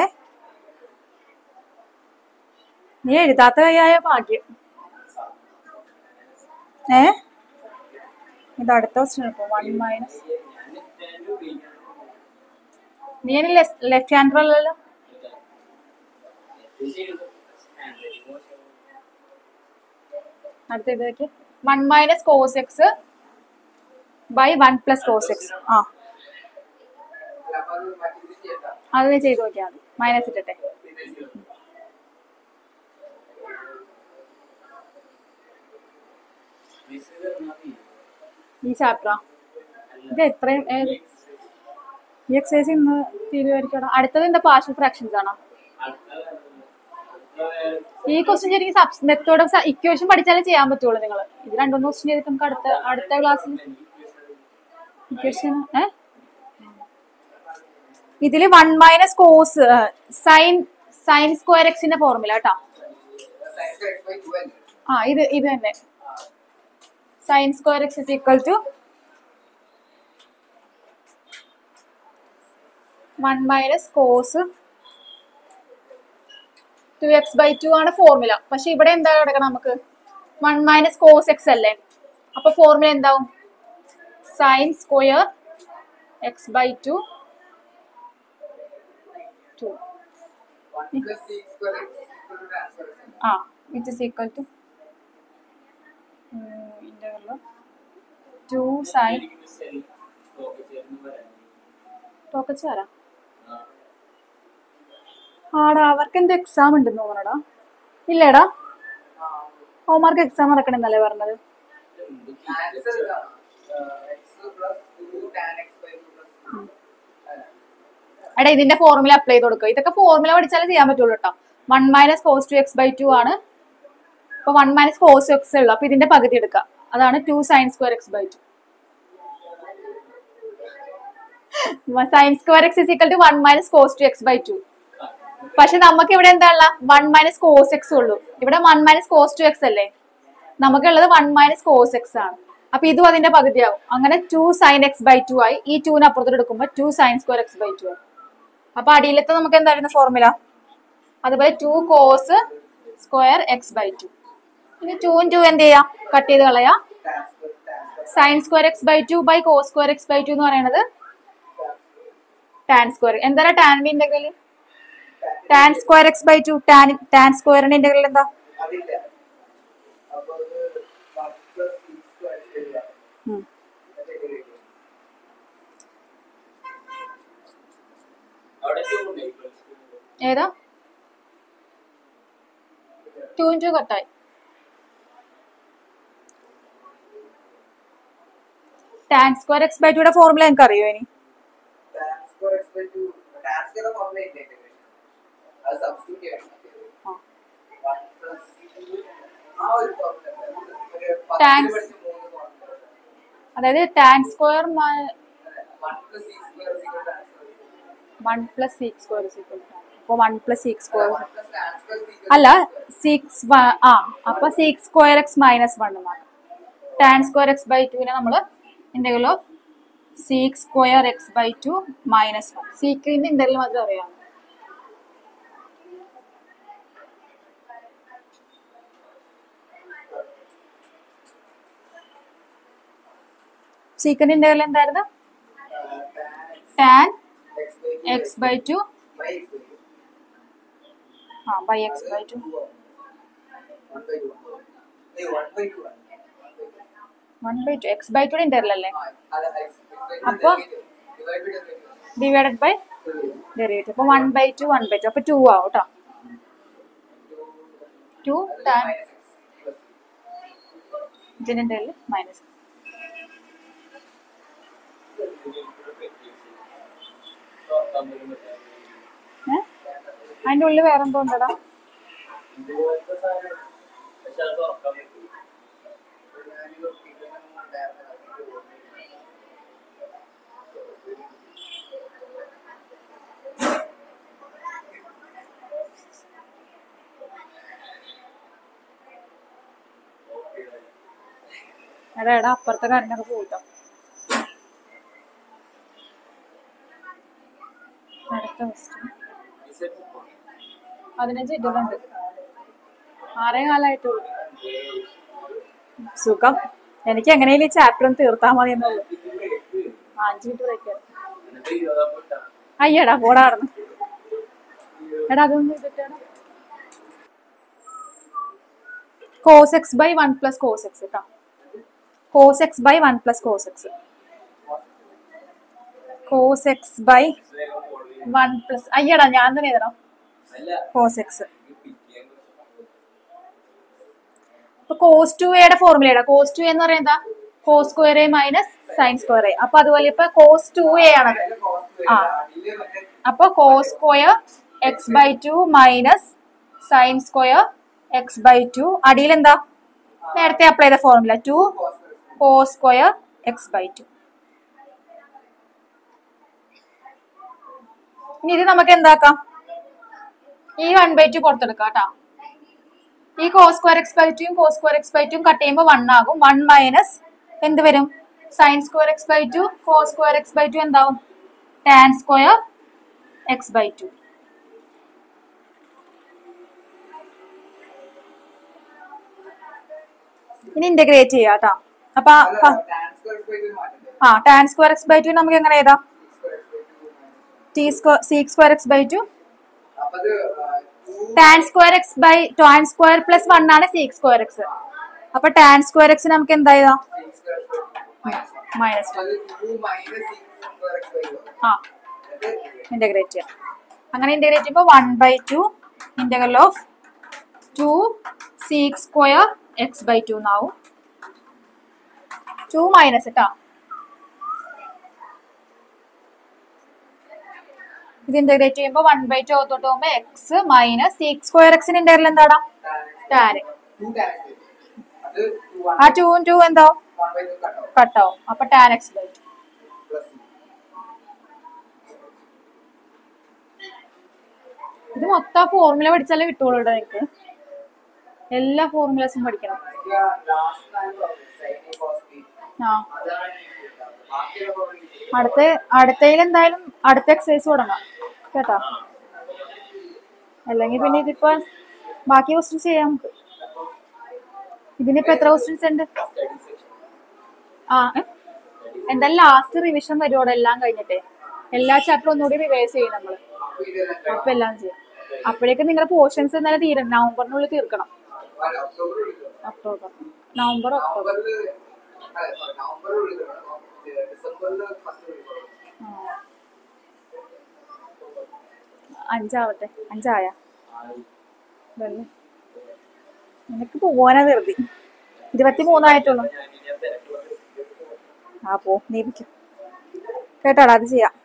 നീ എഴുതാത്ത കൈയായ ഭാഗ്യം ഏ ഇത് അടുത്ത ക്വസ്റ്റ്യൻ എടുക്കും വൺ മൈനസ് നീ ഇനി ലെഫ്റ്റ് ഹാൻഡർ അല്ലല്ലോ അടുത്ത ഇതൊക്കെ one minus cos x by one plus cos x ആ അല്ല, അപ്പൊ അത് മറ്റേത് ചെയ്യണ്ട. അത് നീ ചെയ്ത് നോക്കിയാൽ മതി മൈനസ് ഇട്ടിട്ടെ ഇത് ചെയ്യണം. ഈ ചാപ്റ്ററാ ഇത് എത്രയും ഏത് ഈ എക്സസൈസ് ഇന്ന് തീരുമാനിക്കണം അടുത്തത് എന്താ പാർഷ്യൽ ഫ്രാക്ഷൻസ് ആണോ ഈ ക്വസ്റ്റ്യൻ ശരിക്കും സബ്സ് മെത്തേഡ് ഇക്വേഷൻ പഠിച്ചാലേ ചെയ്യാൻ പറ്റുള്ളൂ നിങ്ങൾ ഇത് രണ്ടൊന്ന് ക്വസ്റ്റ്യൻ ചെയ്തിട്ട് നമുക്ക് അടുത്ത അടുത്ത ക്ലാസ്സിൽ ഇക്വേഷൻ ഏ ഇതില് one minus cos sine sine square എക്സിന്റെ ഫോർമുല കേട്ടോ Sin x by 2 അല്ലേ? ആ ഇത് ഇത് തന്നെ sine square x is equal to one minus cos two x by two ആണ് ഫോർമുല പക്ഷെ ഇവിടെ എന്താ കിടക്കണം നമുക്ക് വൺ മൈനസ് കോസ് എക്സ് അല്ലേ അപ്പൊ ഫോർമുല എന്താവും sine square x by two two 1 plus c square x equal to tan square x. ആ which is equal to interval two sine ടോക്കച്ച് വരാം ആടാ അവർക്ക് എന്ത് എക്സാം ഉണ്ടെന്ന് തോന്നണടാ ഇല്ലേടാ ഹോംവർക്ക് എക്സാം നടക്കണെന്നല്ലേ പറഞ്ഞത് Answer ഇതാണ്. Uh, x plus 2 tan x by 2 plus 2. അല്ല. എടാ ഇതിന്റെ ഫോർമുല അപ്ലൈ ചെയ്ത് കൊടുക്കുക ഇതൊക്കെ ഫോർമുല പഠിച്ചാലേ ചെയ്യാൻ പറ്റുള്ളൂ കേട്ടോ one minus cos two x by two ആണ് ഇപ്പൊ വൺ മൈനസ് കോസ് എക്സ് ഉള്ളു അപ്പൊ ഇതിന്റെ പകുതി എടുക്കാം അതാണ് two sine square x by two sine square x is equal to one minus cos two x by two പക്ഷെ നമുക്ക് ഇവിടെ എന്താ ഉള്ള വൺ മൈനസ് കോസ് എക്സ് ഉള്ളൂ ഇവിടെ one minus cos two x അല്ലേ നമുക്കുള്ളത് വൺ മൈനസ് കോസ് എക്സ് ആണ് അപ്പൊ ഇതും അതിന്റെ പകുതിയാവും അങ്ങനെ two sine x by two ആയി ഈ ടൂന് അപ്പുറത്തോട്ട് എടുക്കുമ്പോൾ two sine square x by two ആയി അപ്പൊ അടിയിലത്തെ നമുക്ക് എന്തായിരുന്നു ഫോർമുല അതുപോലെ two cos square x by two ഇനി ടൂവും ടു എന്ത് ചെയ്യാം കട്ട് ചെയ്ത് കളയാം Tan square tan square. Sine square x by two by cos square x by two എന്ന് പറയുന്നത് ടാൻ സ്ക്വയർ എന്താണ് ടാനിന്റെ integral tan square x by two tan tan സ്ക്വയറിന്റെ ഇന്റഗ്രൽ എന്താ അതില്ല. അപ്പൊ ഇത് 1 plus c square എഴുതുക. ഉം. എന്നിട്ട് ഇത് എഴുതുക. ഏതാ ടു ടു കട്ടായി ടാൻ സ്ക്വയർ എക്സ് ബൈ ടുയുടെ ഫോർമുല എനിക്ക് അറിയോ ഇനി Tan square x by 2. Tan square formula ഇല്ല integration. അത് substitute ചെയ്യണം. ആ. 1 plus ആ ഒരു formula ഉണ്ട്. ഒരു പത്തിൽ Tan- പഠിച്ച മൂന്ന് formula ഉണ്ട്. അതായത് ടാൻ സ്ക്വയർ അതെ. 1 plus c square is equal to tan square. One plus sec square അപ്പോൾ one plus sec square 1 plus tan square is equal to അല്ല tan square. സിക്സ് ആ അപ്പൊ sec square x minus one എന്നാണ് tan square x by ടുവിനെ നമ്മൾ integral of sec square x by two minus one സീക്രിന്റെ integral മാത്രം അറിയാം സീക്രിന്റെ ഇന്റഗ്രൽ എന്തായിരുന്നു Tan tan x by 2 x by two by x by 2. ആ by x by two 1 by 2. ഏയ് 1 by 2 ആണ്. One by two x by ടുയുടെ integral അല്ലേ ആ, അത് x by 2 അപ്പൊ? divide by derivative. Divided by Derivative. Derivative അപ്പൊ one by two one by two അപ്പൊ ടു ആവും കേട്ടോ ടു അത് ടാൻ minus x plus ഇതിന്റെ ഇന്റഗ്രൽ മൈനസ് ഏ അതിന്റെ ഉള്ളിൽ വേറെ എന്തോ ഉണ്ടടാ ഞാനൊരു ഇതൊന്നും ഉണ്ടായിരുന്നില്ല. എനിക്ക് ഓർമ്മയില്ല. എടാ എടാ അപ്പുറത്തെ കറണ്ടൊക്കെ പോയിട്ടോ അടുത്ത ക്വസ്റ്റ്യൻ പതിനഞ്ച് ഇട്ടുണ്ട് ആറേ കാലമായിട്ടുള്ളൂ സുഖം എനിക്ക് എങ്ങനെയും ഈ ചാപ്റ്റർ ഒന്ന് തീർത്താ മതി എന്നുള്ളൂ ആ, അഞ്ച് മിനിറ്റ് ബ്രേക്ക് എന്നിട്ട് ഇരുപതാം പോയിട്ടാ അയ്യടാ പോടാർന്ന് എടാ അതൊന്നും ചെയ്തിട്ടാണ് cos x by one plus cos x കേട്ടോ cos x by one plus cos x cos x by വേഗം പോളി വൺ പ്ലസ് അയ്യടാ ഞാൻ തന്നെ എഴുതണം അല്ല കോസ് എക്സ് ഇത് പിറ്റേന്ന് ഇപ്പൊ കോസ് ടു എയുടെ ഫോർമുലയുടെ കോസ് ടു എന്ന് പറയുന്നത് cos square a minus sine square a അപ്പൊ അതുപോലെ ഇപ്പൊ കോസ് ടു എ ആണത് അതിന്റെ cost ആ. വരിക. അതില് മറ്റേ അപ്പൊ cos square x by two minus sine square x by two അടിയിൽ എന്താ നേരത്തെ അപ്ലൈ ചെയ്ത ഫോർമുല ടു cost വരും. Cos square x by two ഇനി ഇത് നമുക്ക് എന്താക്കാം ഈ വൺ ബൈ ടു പുറത്തെടുക്കാം കേട്ടോ ഈ കോസ് സ്ക്വയർ എക്സ് ബൈ ടുയും കോസ് സ്ക്വയർ എക്സ് ബൈ ടുയും കട്ട് ചെയ്യുമ്പോൾ വൺ ആകും വൺ മൈനസ് എന്ത് വരും sine square x by two cos square x by two എന്താവും tan square x by two ഇനി ഇന്റഗ്രേറ്റ് ചെയ്യാം കേട്ടോ അപ്പൊ അല്ല, ഫ- tan square square ഇത് മാറ്റണ്ടേ? ആ tan square x by two നമുക്ക് എങ്ങനെ എഴുതാം square square two minus. T square sec square x by two അപ്പൊ അത്, ആ, two tan square x by tan square plus one ആണ് സീക് സ്ക്വയർ എക്സ് അപ്പൊ ടാൻ സ്ക്വയർ എക്സ് നമുക്ക് എന്താ എഴുതാം six square square minus one. Minus അപ്പൊ അത് two minus six square x by one. ആ എന്നിട്ട് ഇന്റഗ്രേറ്റ് ചെയ്യാം അങ്ങനെ ഇന്റഗ്രേറ്റ് ചെയ്യുമ്പോൾ one by two integral of two sec square x by two എന്നാവും ടു മൈനസ് കേട്ടോ ഇത് ഇന്റഗ്രേറ്റ് ചെയ്യുമ്പോൾ വൺ ബൈ ടു അകത്തോട്ട് പോകുമ്പോൾ എക്സ് മൈനസ് സീക് സ്ക്വയർ എക്സിന് ഇന്റഗ്രൽ എന്താടാ tan x. Tan two tan x വരും. അത് two one ആ ടൂവും ടു എന്താവും one by two cut off. കട്ടാവും അപ്പൊ tan x by two Plus C. ഇത് മൊത്തം ഫോർമുല പഠിച്ചാലേ കിട്ടുള്ളൂ ഇവിടെ നിങ്ങൾക്ക് എല്ലാ ഫോർമുലസും പഠിക്കണം ഇത് last time പറഞ്ഞു, sin A cos B. ആ അതാണ് എനിക്ക് കിട്ടാത്തത്. ബാക്കിയുള്ള problem ഇല്ല. അടുത്ത അടുത്തതിൽ എന്തായാലും അടുത്ത എക്സസൈസ് തുടങ്ങാം കേട്ടോ അല്ലെങ്കിൽ പിന്നെ ഇതിപ്പോ ബാക്കി ക്വസ്റ്റ്യൻസ് ചെയ്യാം നമുക്ക് ഇതിനിപ്പോ എത്ര ക്വസ്റ്റ്യൻസ് ഉണ്ട് സ്റ്റഡി സെക്ഷൻ ആ ഏ? എന്തായാലും ലാസ്റ്റ് റിവിഷൻ വരുവോടെ എല്ലാം കഴിഞ്ഞിട്ടേ എല്ലാ ചാപ്റ്ററും ഒന്നുകൂടി റിവൈസ് ചെയ്യും നമ്മള് അപ്പൊ ഇതെല്ലാം കഴിഞ്ഞു. അപ്പൊ എല്ലാം ചെയ്യാം അപ്പോഴേക്കും നിങ്ങളുടെ പോർഷൻസ് ഇന്നലെ തീരണം നവംബറിനുള്ളിൽ തീർക്കണം അല്ല, ഒക്ടോബർ വിളിക്കണം. ഒക്ടോബർ നവംബർ ഒക്ടോബർ നവംബറില് അല്ല, sorry, നവംബറിൽ വിളിക്കണം. ഡിസംബറില് ഫസ്റ്റ് വിളിക്കണം. ആ. അഞ്ചാവട്ടെ അഞ്ചായ ഇതല്ലേ നിനക്ക് പോവാനാ വെറുതെ ഇരുപത്തി മൂന്നായിട്ടുള്ളൂ ഞാൻ ഇനി ആ തിരക്കുള്ള ആ പോ നീ വെക്കും കേട്ടാടാ അത് ചെയ്യാം